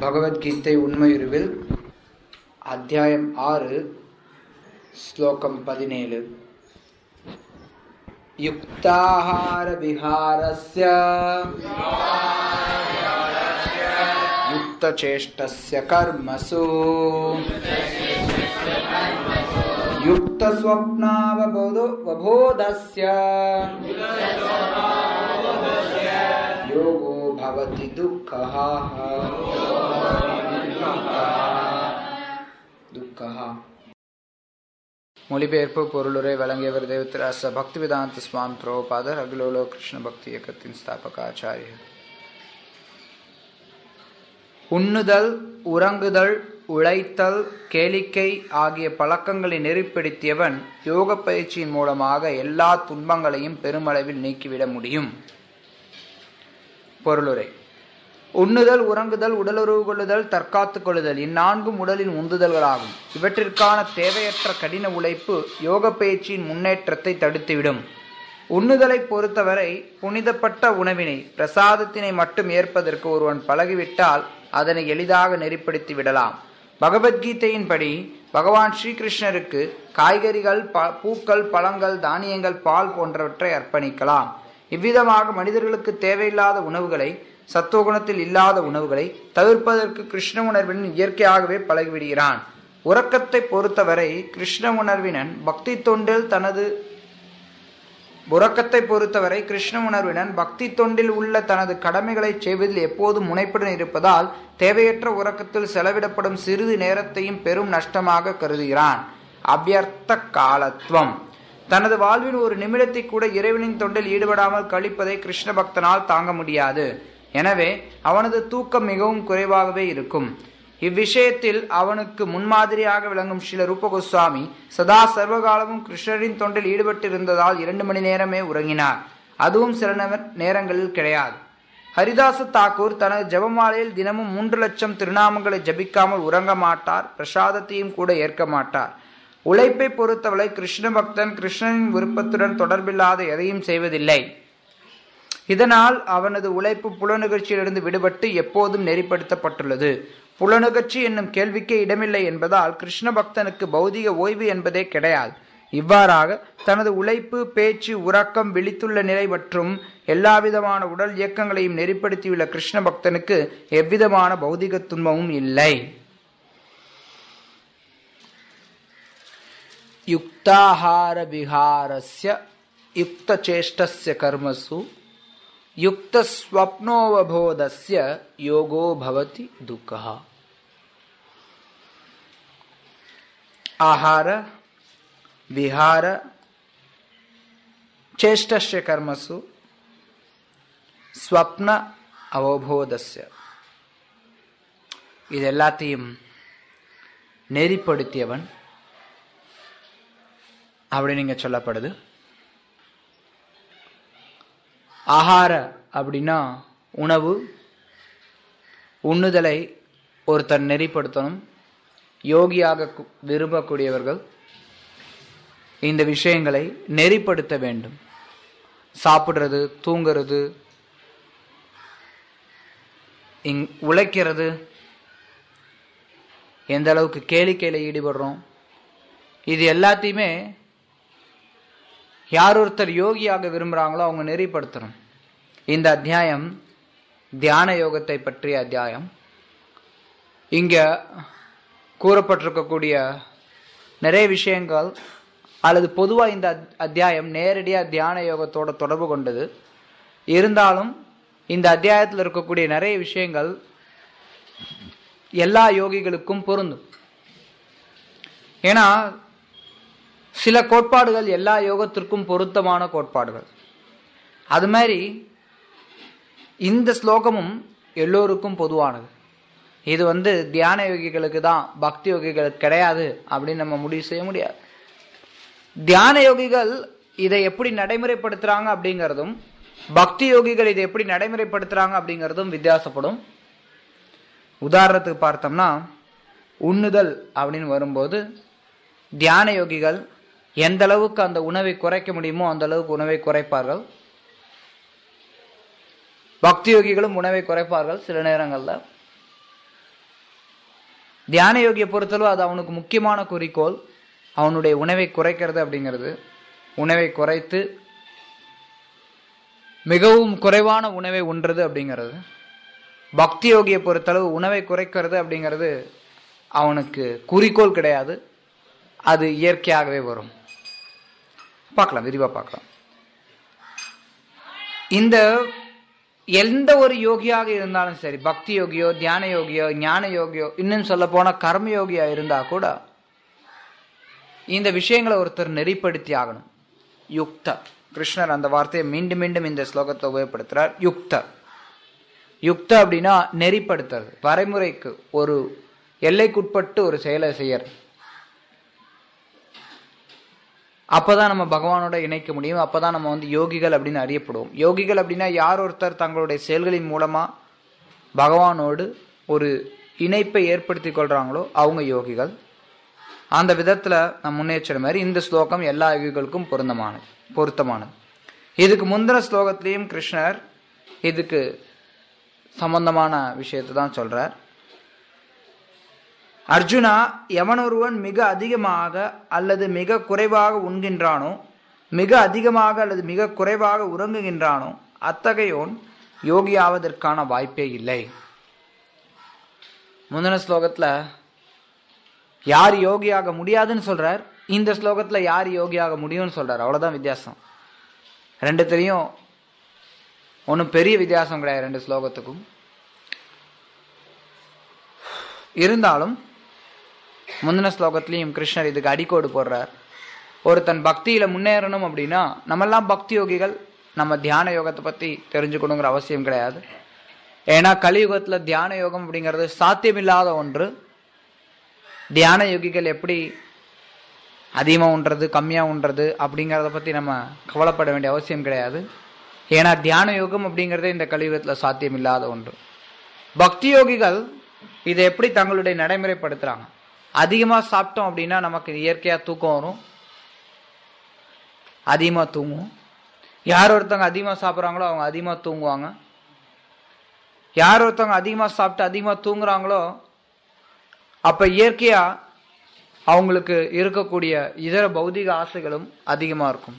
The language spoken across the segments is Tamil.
பகவத்கீதை உண்மையுருவில் அத்தியாயம் ஆறு ஸ்லோகம் பதினேழு யுக்தாஹார விஹாரஸ்ய युक्तचेष्टस्य कर्मसु युक्तस्वप्नावबोधस्य योगो भवति दुःखः दुःखः மொழிபெயர்ப்பு பொருளுரை வழங்கியவர் தேவத்திராச பக்திவேதாந்த சுவாமி பிரபுபாதர் அகிலோலோ கிருஷ்ண பக்தி இயக்கத்தின் ஸ்தாபக ஆச்சாரியர் உண்ணுதல் உறங்குதல் உழைத்தல் கேளிக்கை ஆகிய பழக்கங்களை நெறிப்படுத்தியவன் யோக பயிற்சியின் மூலமாக எல்லா துன்பங்களையும் பெருமளவில் நீக்கிவிட முடியும் பொருளுரை உண்ணுதல் உறங்குதல் உடலுறவு கொள்ளுதல் தற்காத்து கொள்ளுதல் இந்நான்கும் உடலின் உந்துதல்களாகும் இவற்றிற்கான தேவையற்ற கடின உழைப்பு யோக பயிற்சியின் முன்னேற்றத்தை தடுத்துவிடும் உண்ணுதலை பொறுத்தவரை புனிதப்பட்ட உணவினை பிரசாதத்தினை மட்டும் ஏற்பதற்கு ஒருவன் பழகிவிட்டால் அதனை எளிதாக நெறிப்படுத்தி விடலாம் பகவத்கீதையின்படி பகவான் ஸ்ரீகிருஷ்ணருக்கு காய்கறிகள் ப பூக்கள் பழங்கள் தானியங்கள் பால் போன்றவற்றை அர்ப்பணிக்கலாம் இவ்விதமாக மனிதர்களுக்கு தேவையில்லாத உணவுகளை சத்துவகுணத்தில் இல்லாத உணவுகளை தவிர்ப்பதற்கு கிருஷ்ண உணர்வின் இயற்கையாகவே பழகிவிடுகிறான் உறக்கத்தை பொறுத்தவரை கிருஷ்ண உணர்வினன் பக்தி தொண்டில் தனது உறக்கத்தை பொறுத்தவரை கிருஷ்ண உணர்வினன் பக்தி தொண்டில் உள்ள தனது கடமைகளை செய்வதில் எப்போதும் முனைப்புடன் இருப்பதால் தேவையற்ற உறக்கத்தில் செலவிடப்படும் சிறிது நேரத்தையும் பெரும் நஷ்டமாக கருதுகிறான் அபியர்த்த காலத்துவம் தனது வாழ்வின் ஒரு நிமிடத்தை கூட இறைவனின் தொண்டில் ஈடுபடாமல் கழிப்பதை கிருஷ்ண பக்தனால் தாங்க முடியாது எனவே அவனது தூக்கம் மிகவும் குறைவாகவே இருக்கும் இவ்விஷயத்தில் அவனுக்கு முன்மாதிரியாக விளங்கும் ஸ்ரீல ரூப கோஸ்வாமி சதா சர்வகாலமும் கிருஷ்ணரின் தொண்டில் ஈடுபட்டிருந்ததால் இரண்டு மணி நேரமே உறங்கினார் அதுவும் சில நேரங்களில் கிடையாது ஹரிதாச தாக்கூர் தனது ஜபமாலையில் தினமும் மூன்று லட்சம் திருநாமங்களை ஜபிக்காமல் உறங்க மாட்டார் பிரசாதத்தையும் கூட ஏற்க மாட்டார் உழைப்பை பொறுத்தவரை கிருஷ்ண பக்தன் கிருஷ்ணனின் விருப்பத்துடன் தொடர்பில்லாத எதையும் செய்வதில்லை இதனால் அவனது உழைப்பு புலநிகழ்ச்சியிலிருந்து விடுபட்டு எப்போதும் நெறிப்படுத்தப்பட்டுள்ளது புலனுகர்ச்சி என்னும் கேள்விக்கே இடமில்லை என்பதால் கிருஷ்ண பக்தனுக்கு பௌதிக ஓய்வு என்பதே கிடையாது இவ்வாறாக தனது உழைப்பு பேச்சு உறக்கம் விழித்துள்ள நிலை மற்றும் எல்லாவிதமான உடல் இயக்கங்களையும் நெறிப்படுத்தியுள்ள கிருஷ்ண பக்தனுக்கு எவ்விதமான பௌதிக துன்பமும் இல்லை யுக்தாஹார விஹாரஸ்ய யுக்தச்சேஷ்டஸ்ய கர்மசு யுக்தஸ்வப்னோவபோதஸ்ய யோகோ பவதி துக்கः ಆಹಾರ ವಿಹಾರ ಚೇಷ್ಟಸ್ಯ ಕರ್ಮಸು ಸ್ವಪ್ನ அவபோதஸ்ய இது எல்லாத்தையும் நெறிப்படுத்தியவன் அப்படி நீங்க சொல்லப்படுது ஆகார அப்படின்னா உணவு உண்ணுதலை ஒருத்தர் நெறிப்படுத்தணும் யோகியாக விரும்பக்கூடியவர்கள் இந்த விஷயங்களை நெறிப்படுத்த வேண்டும் சாப்பிட்றது தூங்கிறது இங் உழைக்கிறது எந்த அளவுக்கு கேளிக்கையில் ஈடுபடுறோம் இது எல்லாத்தையுமே யார் ஒருத்தர் யோகியாக விரும்புகிறாங்களோ அவங்க நெறிப்படுத்தணும் இந்த அத்தியாயம் தியான யோகத்தை பற்றிய அத்தியாயம் இங்க கூறப்பட்டிருக்கக்கூடிய நிறைய விஷயங்கள் அல்லது பொதுவாக இந்த அத்தியாயம் நேரடியாக தியான யோகத்தோட தொடர்பு கொண்டது இருந்தாலும் இந்த அத்தியாயத்தில் இருக்கக்கூடிய நிறைய விஷயங்கள் எல்லா யோகிகளுக்கும் பொருந்தும் ஏன்னா சில கோட்பாடுகள் எல்லா யோகத்திற்கும் பொருத்தமான கோட்பாடுகள் அது மாதிரி இந்த ஸ்லோகமும் எல்லோருக்கும் பொதுவானது இது வந்து தியான யோகிகளுக்கு தான் பக்தி யோகிகளுக்கு கிடையாது அப்படின்னு நம்ம முடிவு செய்ய முடியாது தியான யோகிகள் இதை எப்படி நடைமுறைப்படுத்துறாங்க அப்படிங்கிறதும் பக்தி யோகிகள் இதை எப்படி நடைமுறைப்படுத்துறாங்க அப்படிங்கிறதும் வித்தியாசப்படும் உதாரணத்துக்கு பார்த்தோம்னா உண்ணுதல் அப்படின்னு வரும்போது தியான யோகிகள் எந்த அளவுக்கு அந்த உணவை குறைக்க முடியுமோ அந்த அளவுக்கு உணவை குறைப்பார்கள் பக்தி யோகிகளும் உணவை குறைப்பார்கள் சில நேரங்களில் தியான யோகியை பொறுத்தளவு அது அவனுக்கு முக்கியமான குறிக்கோள் அவனுடைய உணவை குறைக்கிறது அப்படிங்கிறது உணவை குறைத்து மிகவும் குறைவான உணவை உண்றது அப்படிங்கிறது பக்தி யோகியை பொறுத்தளவு உணவை குறைக்கிறது அப்படிங்கிறது அவனுக்கு குறிக்கோள் கிடையாது அது இயற்கையாகவே வரும் பார்க்கலாம் விரிவா பார்க்கலாம் இந்த எந்த ஒரு யோகியாக இருந்தாலும் சரி பக்தி யோகியோ தியான யோகியோ ஞான யோகியோ இன்னும் சொல்ல போனா கர்ம யோகியா இருந்தா கூட இந்த விஷயங்களை ஒருத்தர் நெறிப்படுத்தி ஆகணும் யுக்த கிருஷ்ணர் அந்த வார்த்தையை மீண்டும் மீண்டும் இந்த ஸ்லோகத்தை உபயோகப்படுத்துறார் யுக்த யுக்த அப்படின்னா நெறிப்படுத்துறது வரைமுறைக்கு ஒரு எல்லைக்குட்பட்டு ஒரு செயலை செய்யறது அப்பதான் நம்ம பகவானோட இணைக்க முடியும் அப்பதான் நம்ம வந்து யோகிகள் அப்படின்னு அறியப்படுவோம் யோகிகள் அப்படின்னா யார் ஒருத்தர் தங்களுடைய செயல்களின் மூலமா பகவானோடு ஒரு இணைப்பை ஏற்படுத்தி கொள்றாங்களோ அவங்க யோகிகள் அந்த விதத்துல நான் முன்னேற்ற மாதிரி இந்த ஸ்லோகம் எல்லா யோகிகளுக்கும் பொருந்தமானது பொருத்தமானது இதுக்கு முந்தின ஸ்லோகத்திலையும் கிருஷ்ணர் இதுக்கு சம்பந்தமான விஷயத்தை தான் சொல்றார் அர்ஜுனா எவனொருவன் மிக அதிகமாக அல்லது மிக குறைவாக உண்கின்றானோ மிக அதிகமாக அல்லது மிக குறைவாக உறங்குகின்றானோ அத்தகையோன் யோகியாவதற்கான வாய்ப்பே இல்லை முந்தின ஸ்லோகத்துல யார் யோகியாக முடியாதுன்னு சொல்றார் இந்த ஸ்லோகத்துல யார் யோகியாக முடியும்னு சொல்றார் அவ்வளவுதான் வித்தியாசம் ரெண்டுத்திலையும் ஒன்றும் பெரிய வித்தியாசம் கிடையாது ரெண்டு ஸ்லோகத்துக்கும் இருந்தாலும் முந்தின ஸ்லோகத்திலையும் கிருஷ்ணர் இதுக்கு அடிக்கோடு போடுறார் ஒருத்தன் பக்தியில முன்னேறணும் அப்படின்னா நம்மெல்லாம் பக்தி யோகிகள் நம்ம தியான யோகத்தை பத்தி தெரிஞ்சுக்கணுங்கிற அவசியம் கிடையாது ஏன்னா கலியுகத்துல தியான யோகம் அப்படிங்கிறது சாத்தியமில்லாத ஒன்று தியான யோகிகள் எப்படி அதிகமாக உண்றது கம்மியாக உண்றது அப்படிங்கிறத பற்றி நம்ம கவலைப்பட வேண்டிய அவசியம் கிடையாது ஏன்னா தியான யோகம் அப்படிங்கிறதே இந்த கலியுகத்தில் சாத்தியம் இல்லாத ஒன்று பக்தி யோகிகள் இதை எப்படி தங்களுடைய நடைமுறைப்படுத்துறாங்க அதிகமாக சாப்பிட்டோம் அப்படின்னா நமக்கு இயற்கையாக தூக்கம் வரும் அதிகமாக தூங்குவோம் யார் ஒருத்தவங்க அதிகமாக சாப்பிட்றாங்களோ அவங்க அதிகமாக தூங்குவாங்க யார் ஒருத்தவங்க அதிகமாக சாப்பிட்டு அதிகமாக தூங்குறாங்களோ அப்போ இயற்கையாக அவங்களுக்கு இருக்கக்கூடிய இதர பௌதிக ஆசைகளும் அதிகமாக இருக்கும்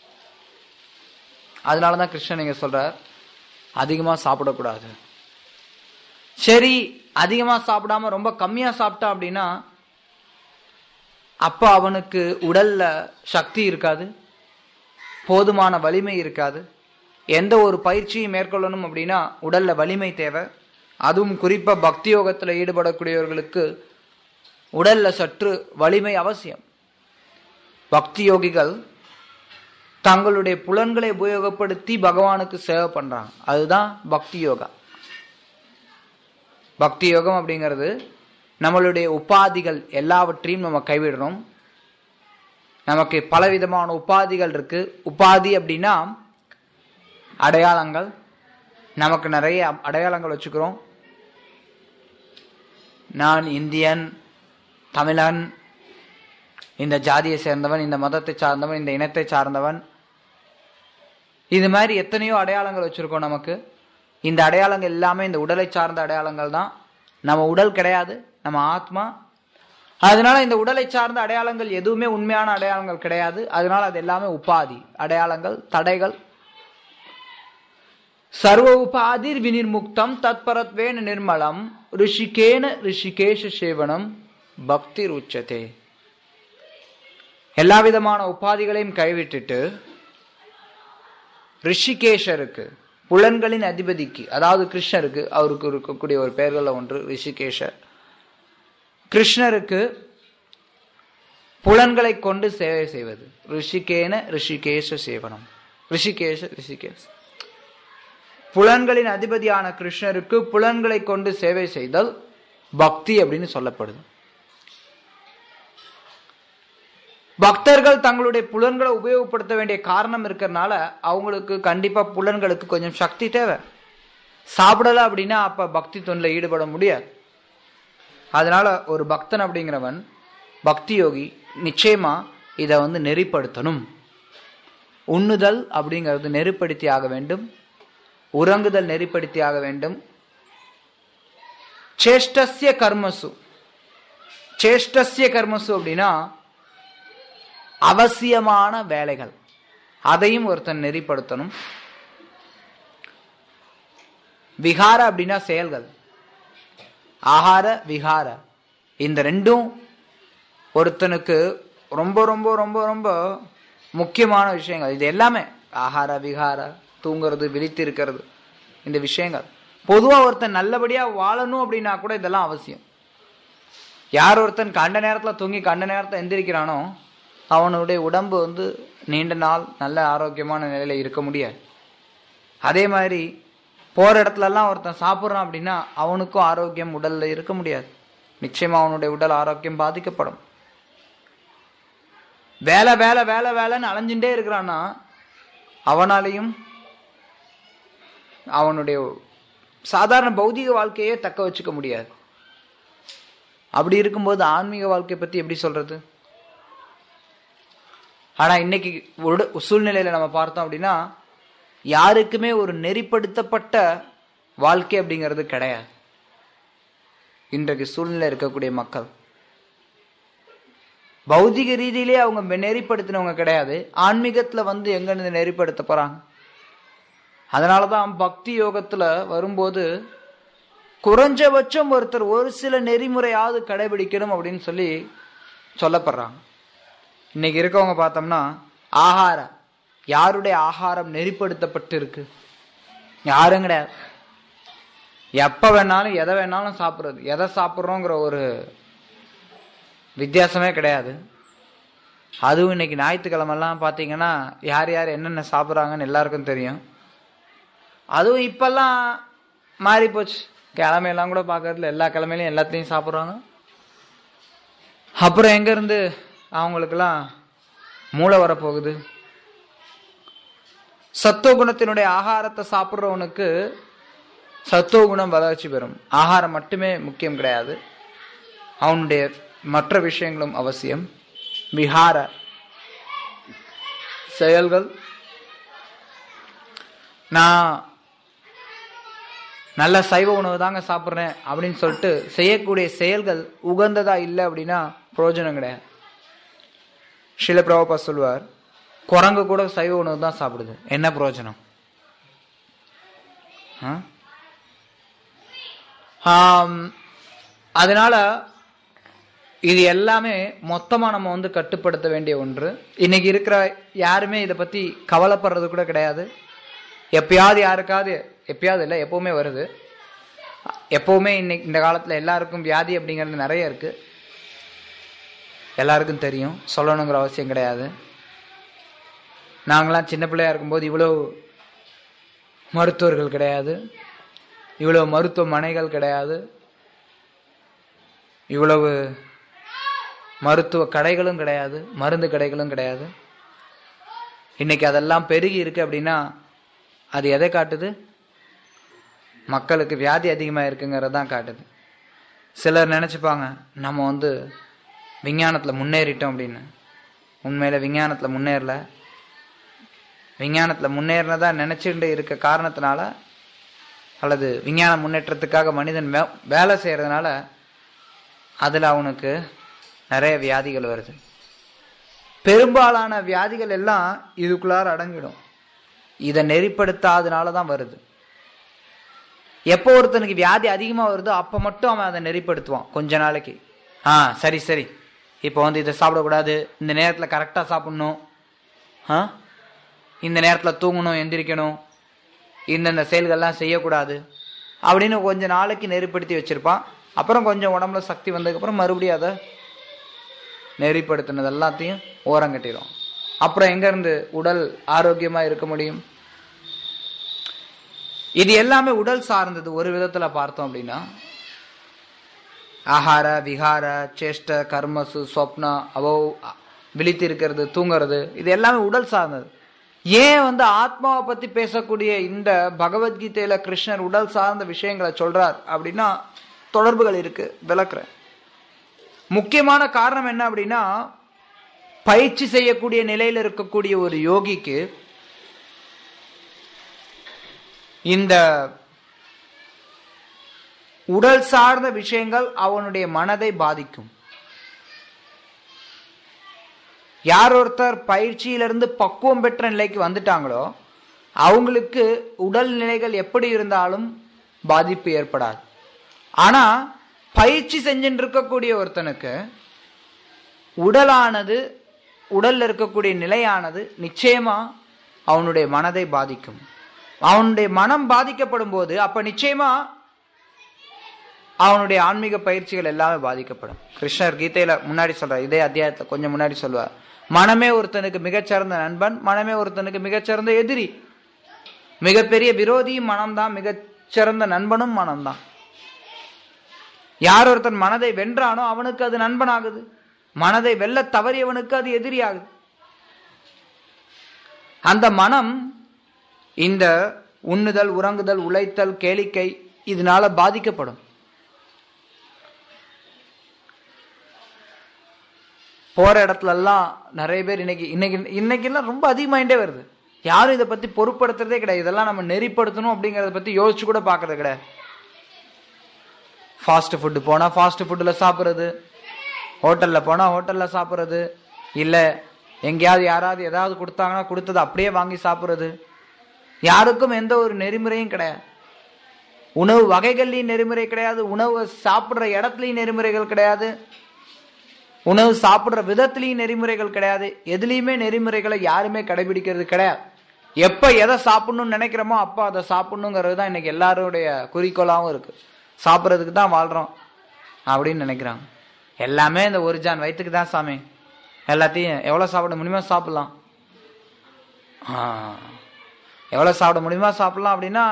அதனால தான் கிருஷ்ணன் இங்க சொல்றார் அதிகமாக சாப்பிடக்கூடாது சரி அதிகமாக சாப்பிடாம ரொம்ப கம்மியாக சாப்பிட்டா அப்படின்னா அப்போ அவனுக்கு உடல்ல சக்தி இருக்காது போதுமான வலிமை இருக்காது எந்த ஒரு பயிற்சியும் மேற்கொள்ளணும் அப்படின்னா உடல்ல வலிமை தேவை அதுவும் குறிப்பா பக்தி யோகத்தில் ஈடுபடக்கூடியவர்களுக்கு உடல்ல சற்று வலிமை அவசியம் பக்தி யோகிகள் தங்களுடைய புலன்களை உபயோகப்படுத்தி பகவானுக்கு சேவை பண்றாங்க அதுதான் பக்தி யோகா பக்தி யோகம் அப்படிங்கிறது நம்மளுடைய உபாதிகள் எல்லாவற்றையும் நம்ம கைவிடணும் நமக்கு பலவிதமான உபாதிகள் இருக்கு உபாதி அப்படின்னா அடையாளங்கள் நமக்கு நிறைய அடையாளங்கள் வச்சுக்கிறோம் நான் இந்தியன் தமிழன் இந்த ஜாதியை சேர்ந்தவன் இந்த மதத்தை சார்ந்தவன் இந்த இனத்தை சார்ந்தவன் இது மாதிரி எத்தனையோ அடையாளங்கள் வச்சிருக்கோம் நமக்கு இந்த அடையாளங்கள் எல்லாமே இந்த உடலை சார்ந்த அடையாளங்கள் தான் நம்ம உடல் கிடையாது நம்ம ஆத்மா அதனால இந்த உடலை சார்ந்த அடையாளங்கள் எதுவுமே உண்மையான அடையாளங்கள் கிடையாது அதனால அது எல்லாமே உபாதி அடையாளங்கள் தடைகள் சர்வ உபாதிர் வினிர்முக்தம் தத்பரத்வேன நிர்மலம் ரிஷிகேன ரிஷிகேஷ சேவனம் பக்தி உச்சதே எல்லா விதமான உபாதிகளையும் கைவிட்டுட்டு ரிஷிகேஷருக்கு புலன்களின் அதிபதிக்கு அதாவது கிருஷ்ணருக்கு அவருக்கு இருக்கக்கூடிய ஒரு பெயர்கள ஒன்று ரிஷிகேஷர் கிருஷ்ணருக்கு புலன்களை கொண்டு சேவை செய்வது ரிஷிகேன ரிஷிகேஷ சேவனம் ரிஷிகேஷ ரிஷிகேஷ் புலன்களின் அதிபதியான கிருஷ்ணருக்கு புலன்களை கொண்டு சேவை செய்தல் பக்தி அப்படின்னு சொல்லப்படுது பக்தர்கள் தங்களுடைய புலன்களை உபயோகப்படுத்த வேண்டிய காரணம் இருக்கிறதுனால அவங்களுக்கு கண்டிப்பா புலன்களுக்கு கொஞ்சம் சக்தி தேவை சாப்பிடல அப்படின்னா அப்ப பக்தி தொண்டில் ஈடுபட முடியாது அதனால ஒரு பக்தன் அப்படிங்கிறவன் பக்தி யோகி நிச்சயமா இதை வந்து நெறிப்படுத்தணும் உண்ணுதல் அப்படிங்கிறது நெறிப்படுத்தி ஆக வேண்டும் உறங்குதல் நெறிப்படுத்தி ஆக வேண்டும் சேஷ்டசிய கர்மசு சேஷ்டசிய கர்மசு அப்படின்னா அவசியமான வேலைகள் அதையும் ஒருத்தன் நெறிப்படுத்தணும் விகார அப்படின்னா செயல்கள் ஆகார விகார இந்த ரெண்டும் ஒருத்தனுக்கு ரொம்ப ரொம்ப ரொம்ப ரொம்ப முக்கியமான விஷயங்கள் இது எல்லாமே ஆகார விகார தூங்குறது விழித்து இருக்கிறது இந்த விஷயங்கள் பொதுவாக ஒருத்தன் நல்லபடியா வாழணும் அப்படின்னா கூட இதெல்லாம் அவசியம் யார் ஒருத்தன் கண்ட நேரத்தில் தூங்கி கண்ட நேரத்தில் எந்திரிக்கிறானோ அவனுடைய உடம்பு வந்து நீண்ட நாள் நல்ல ஆரோக்கியமான நிலையில இருக்க முடியாது அதே மாதிரி போற இடத்துலலாம் ஒருத்தன் சாப்பிட்றான் அப்படின்னா அவனுக்கும் ஆரோக்கியம் உடல்ல இருக்க முடியாது நிச்சயமா அவனுடைய உடல் ஆரோக்கியம் பாதிக்கப்படும் வேலை வேலை வேலை வேலைன்னு அலைஞ்சுட்டே இருக்கிறான்னா அவனாலையும் அவனுடைய சாதாரண பௌதிக வாழ்க்கையே தக்க வச்சுக்க முடியாது அப்படி இருக்கும்போது ஆன்மீக வாழ்க்கை பத்தி எப்படி சொல்றது ஆனா இன்னைக்கு உட- சூழ்நிலையில நம்ம பார்த்தோம் அப்படின்னா யாருக்குமே ஒரு நெறிப்படுத்தப்பட்ட வாழ்க்கை அப்படிங்கிறது கிடையாது இன்றைக்கு சூழ்நிலை இருக்கக்கூடிய மக்கள் பௌதிக ரீதியிலே அவங்க மெ- நெறிப்படுத்தினவங்க கிடையாது ஆன்மீகத்துல வந்து எங்க இருந்து நெறிப்படுத்த போறாங்க அதனாலதான் பக்தி யோகத்துல வரும்போது குறைஞ்சபட்சம் ஒருத்தர் ஒரு சில நெறிமுறையாவது கடைபிடிக்கணும் அப்படின்னு சொல்லி சொல்லப்படுறாங்க இன்னைக்கு இருக்கவங்க பார்த்தோம்னா ஆகாரம் யாருடைய ஆகாரம் நெறிப்படுத்தப்பட்டு இருக்கு யாரும் கிடையாது எப்ப வேணாலும் எதை வேணாலும் சாப்பிடுறது எதை சாப்பிட்றோங்கிற ஒரு வித்தியாசமே கிடையாது அதுவும் இன்னைக்கு ஞாயிற்றுக்கிழமெல்லாம் பார்த்தீங்கன்னா யார் யார் என்னென்ன சாப்பிட்றாங்கன்னு எல்லாருக்கும் தெரியும் அதுவும் இப்பெல்லாம் மாறி போச்சு கிழமையெல்லாம் கூட பார்க்கறதுல எல்லா கிழமையிலையும் எல்லாத்தையும் சாப்பிட்றாங்க அப்புறம் எங்கேருந்து அவங்களுக்கெல்லாம் மூளை வரப்போகுது சத்துவ குணத்தினுடைய ஆகாரத்தை சாப்பிட்றவனுக்கு சத்துவ குணம் வளர்ச்சி பெறும் ஆகாரம் மட்டுமே முக்கியம் கிடையாது அவனுடைய மற்ற விஷயங்களும் அவசியம் விஹார செயல்கள் நான் நல்ல சைவ உணவு தாங்க சாப்பிட்றேன் அப்படின்னு சொல்லிட்டு செய்யக்கூடிய செயல்கள் உகந்ததா இல்லை அப்படின்னா பிரயோஜனம் கிடையாது ஷில பிரபா சொல்லுவார் குரங்கு கூட சைவ உணவு தான் சாப்பிடுது என்ன பிரயோஜனம் ஆ? ஆம், அதனால இது எல்லாமே மொத்தமா நம்ம வந்து கட்டுப்படுத்த வேண்டிய ஒன்று இன்னைக்கு இருக்கிற யாருமே இதை பத்தி கவலைப்படுறது கூட கிடையாது எப்பயாவது யாருக்காவது எப்பயாவது இல்லை எப்பவுமே வருது எப்பவுமே இன்னைக்கு இந்த காலத்துல எல்லாருக்கும் வியாதி அப்படிங்கிறது நிறைய இருக்கு எல்லாருக்கும் தெரியும் சொல்லணுங்கிற அவசியம் கிடையாது நாங்களாம் சின்ன பிள்ளையா இருக்கும்போது இவ்வளோ மருத்துவர்கள் கிடையாது இவ்வளவு மருத்துவமனைகள் கிடையாது இவ்வளவு மருத்துவ கடைகளும் கிடையாது மருந்து கடைகளும் கிடையாது இன்னைக்கு அதெல்லாம் பெருகி இருக்கு அப்படின்னா அது எதை காட்டுது மக்களுக்கு வியாதி அதிகமாக இருக்குங்கிறது தான் காட்டுது சிலர் நினச்சிப்பாங்க நம்ம வந்து விஞ்ஞானத்தில் முன்னேறிட்டோம் அப்படின்னு உண்மையில் விஞ்ஞானத்தில் முன்னேறல விஞ்ஞானத்தில் முன்னேறினதா நினச்சிட்டு இருக்க காரணத்தினால அல்லது விஞ்ஞான முன்னேற்றத்துக்காக மனிதன் வே- வேலை செய்கிறதுனால அதில் அவனுக்கு நிறைய வியாதிகள் வருது பெரும்பாலான வியாதிகள் எல்லாம் இதுக்குள்ளார அடங்கிடும் இதை நெறிப்படுத்தாதனால தான் வருது எப்போ ஒருத்தனுக்கு வியாதி அதிகமாக வருதோ அப்போ மட்டும் அவன் அதை நெறிப்படுத்துவான் கொஞ்ச நாளைக்கு ஆ சரி சரி இப்போ வந்து இதை சாப்பிடக்கூடாது இந்த நேரத்தில் கரெக்டாக சாப்பிடணும் ஆ இந்த நேரத்தில் தூங்கணும் எந்திரிக்கணும் இந்தந்த செயல்கள்லாம் செய்யக்கூடாது அப்படின்னு கொஞ்ச நாளைக்கு நெறிப்படுத்தி வச்சிருப்பான் அப்புறம் கொஞ்சம் உடம்புல சக்தி வந்ததுக்கப்புறம் மறுபடியும் அதை நெறிப்படுத்தினது எல்லாத்தையும் ஓரங்கட்டிடும் அப்புறம் எங்கேருந்து உடல் ஆரோக்கியமாக இருக்க முடியும் இது எல்லாமே உடல் சார்ந்தது ஒரு விதத்துல பார்த்தோம் அப்படின்னா ஆகார விகார சேஷ்ட கர்மசு சொப்னா அவோ விழித்து இருக்கிறது தூங்குறது இது எல்லாமே உடல் சார்ந்தது ஏன் வந்து ஆத்மாவை பத்தி பேசக்கூடிய இந்த பகவத்கீதையில கிருஷ்ணர் உடல் சார்ந்த விஷயங்களை சொல்றார் அப்படின்னா தொடர்புகள் இருக்கு விளக்குறேன் முக்கியமான காரணம் என்ன அப்படின்னா பயிற்சி செய்யக்கூடிய நிலையில இருக்கக்கூடிய ஒரு யோகிக்கு இந்த உடல் சார்ந்த விஷயங்கள் அவனுடைய மனதை பாதிக்கும் யார் ஒருத்தர் பயிற்சியிலிருந்து பக்குவம் பெற்ற நிலைக்கு வந்துட்டாங்களோ அவங்களுக்கு உடல் நிலைகள் எப்படி இருந்தாலும் பாதிப்பு ஏற்படாது ஆனா பயிற்சி செஞ்சுட்டு இருக்கக்கூடிய ஒருத்தனுக்கு உடலானது உடல்ல இருக்கக்கூடிய நிலையானது நிச்சயமா அவனுடைய மனதை பாதிக்கும் அவனுடைய மனம் பாதிக்கப்படும் போது அப்ப நிச்சயமா அவனுடைய ஆன்மீக பயிற்சிகள் எல்லாமே பாதிக்கப்படும் கிருஷ்ணர் கீதையில முன்னாடி சொல்றார் இதே அத்தியாயத்துல கொஞ்சம் முன்னாடி சொல்வார் மனமே ஒருத்தனுக்கு மிகச்சிறந்த நண்பன் மனமே ஒருத்தனுக்கு மிகச்சிறந்த எதிரி மிகப்பெரிய விரோதியும் மனம்தான் மிகச்சிறந்த நண்பனும் மனம்தான் யார் ஒருத்தன் மனதை வென்றானோ அவனுக்கு அது நண்பனாகுது மனதை வெல்ல தவறியவனுக்கு அது எதிரியாகுது அந்த மனம் இந்த உண்ணுதல் உறங்குதல் உழைத்தல் கேளிக்கை இதனால பாதிக்கப்படும் போற இடத்துல எல்லாம் நிறைய பேர் இன்னைக்கு இன்னைக்கு இன்னைக்கெல்லாம் ரொம்ப அதிகமாயிட்டே வருது யாரும் இதை பத்தி பொருட்படுத்துறதே கிடையாது இதெல்லாம் நம்ம நெறிப்படுத்தணும் அப்படிங்கறத பத்தி யோசிச்சு கூட பாக்குறது கிடையாது ஃபாஸ்ட் ஃபுட்டு போனா ஃபாஸ்ட் ஃபுட்டில் சாப்பிட்றது ஹோட்டலில் போனால் ஹோட்டலில் சாப்பிட்றது இல்லை எங்கேயாவது யாராவது ஏதாவது கொடுத்தாங்கன்னா கொடுத்தது அப்படியே வாங்கி சாப்பிட்றது யாருக்கும் எந்த ஒரு நெறிமுறையும் கிடையாது உணவு வகைகள்லையும் நெறிமுறை கிடையாது உணவு சாப்பிட்ற இடத்துலையும் நெறிமுறைகள் கிடையாது உணவு சாப்பிட்ற விதத்திலையும் நெறிமுறைகள் கிடையாது எதுலேயுமே நெறிமுறைகளை யாருமே கடைபிடிக்கிறது கிடையாது எப்போ எதை சாப்பிடணும்னு நினைக்கிறோமோ அப்போ அதை சாப்பிடணுங்கிறது தான் இன்னைக்கு எல்லாருடைய குறிக்கோளாகவும் இருக்கு சாப்பிட்றதுக்கு தான் வாழ்கிறோம் அப்படின்னு நினைக்கிறாங்க எல்லாமே இந்த ஒரு ஜான் வயிற்றுக்கு தான் சாமி எல்லாத்தையும் எவ்வளோ சாப்பிட முடியுமோ சாப்பிடலாம் எவ்வளோ சாப்பிட முடியுமோ சாப்பிடலாம் அப்படின்னா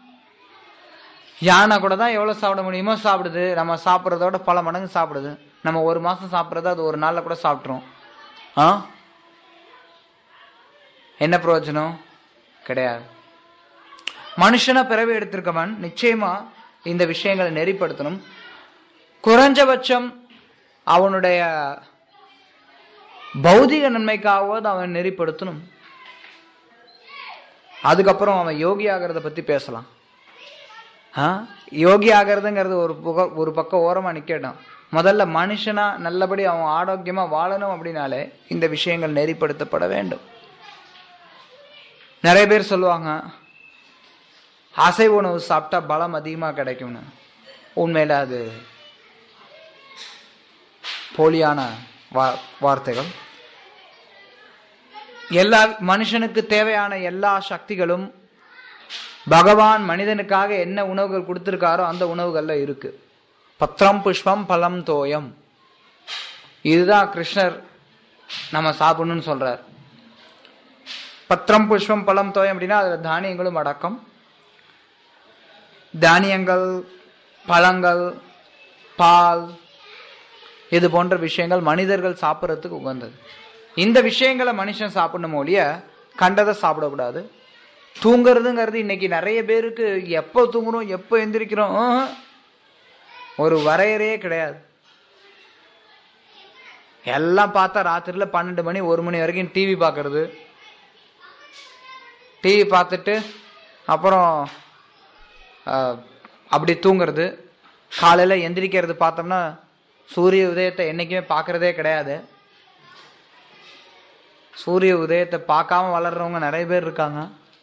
யானை கூட தான் எவ்வளோ சாப்பிட முடியுமோ சாப்பிடுது நம்ம சாப்பிட்றதோட பல மடங்கு சாப்பிடுது நம்ம ஒரு மாதம் சாப்பிட்றத அது ஒரு நாளில் கூட சாப்பிட்றோம் ஆ என்ன பிரயோஜனம் கிடையாது மனுஷனா பிறவி எடுத்திருக்கவன் நிச்சயமா இந்த விஷயங்களை நெறிப்படுத்தணும் குறைஞ்சபட்சம் அவனுடைய பௌதிக நன்மைக்காவது அவன் நெறிப்படுத்தணும் அதுக்கப்புறம் அவன் யோகி ஆகிறத பத்தி பேசலாம் ஆ யோகி ஆகிறதுங்கிறது ஒரு புக ஒரு பக்கம் ஓரமா நிக்கட்டும் முதல்ல மனுஷனா நல்லபடி அவன் ஆரோக்கியமா வாழணும் அப்படின்னாலே இந்த விஷயங்கள் நெறிப்படுத்தப்பட வேண்டும் நிறைய பேர் சொல்லுவாங்க அசைவ உணவு சாப்பிட்டா பலம் அதிகமா கிடைக்கும்னு உண்மையில அது போலியான வா- வார்த்தைகள் எல்லா மனுஷனுக்கு தேவையான எல்லா சக்திகளும் பகவான் மனிதனுக்காக என்ன உணவுகள் கொடுத்திருக்காரோ அந்த உணவுகள்ல இருக்கு பத்திரம் புஷ்பம் பலம் தோயம் இதுதான் கிருஷ்ணர் நம்ம சாப்பிடணும்னு சொல்றார் பத்திரம் புஷ்பம் பழம் தோயம் அப்படின்னா அதுல தானியங்களும் அடக்கம் தானியங்கள் பழங்கள் பால் இது போன்ற விஷயங்கள் மனிதர்கள் சாப்பிட்றதுக்கு உகந்தது இந்த விஷயங்களை மனுஷன் சாப்பிடணும் ஒழிய கண்டதை சாப்பிடக்கூடாது தூங்குறதுங்கிறது இன்னைக்கு நிறைய பேருக்கு எப்போ தூங்குறோம் எப்போ எந்திரிக்கிறோம் ஆஹ். ஒரு வரையறையே கிடையாது எல்லாம் பார்த்தா ராத்திரில பன்னெண்டு மணி ஒரு மணி வரைக்கும் டிவி பார்க்கறது டிவி பார்த்துட்டு அப்புறம் ஆஹ், அப்படி தூங்குறது காலையில் எந்திரிக்கிறது பார்த்தோம்னா சூரிய உதயத்தை என்றைக்குமே பார்க்கறதே கிடையாது சூரிய உதயத்தை பார்க்காம வளர்றவங்க நிறைய பேர் இருக்காங்க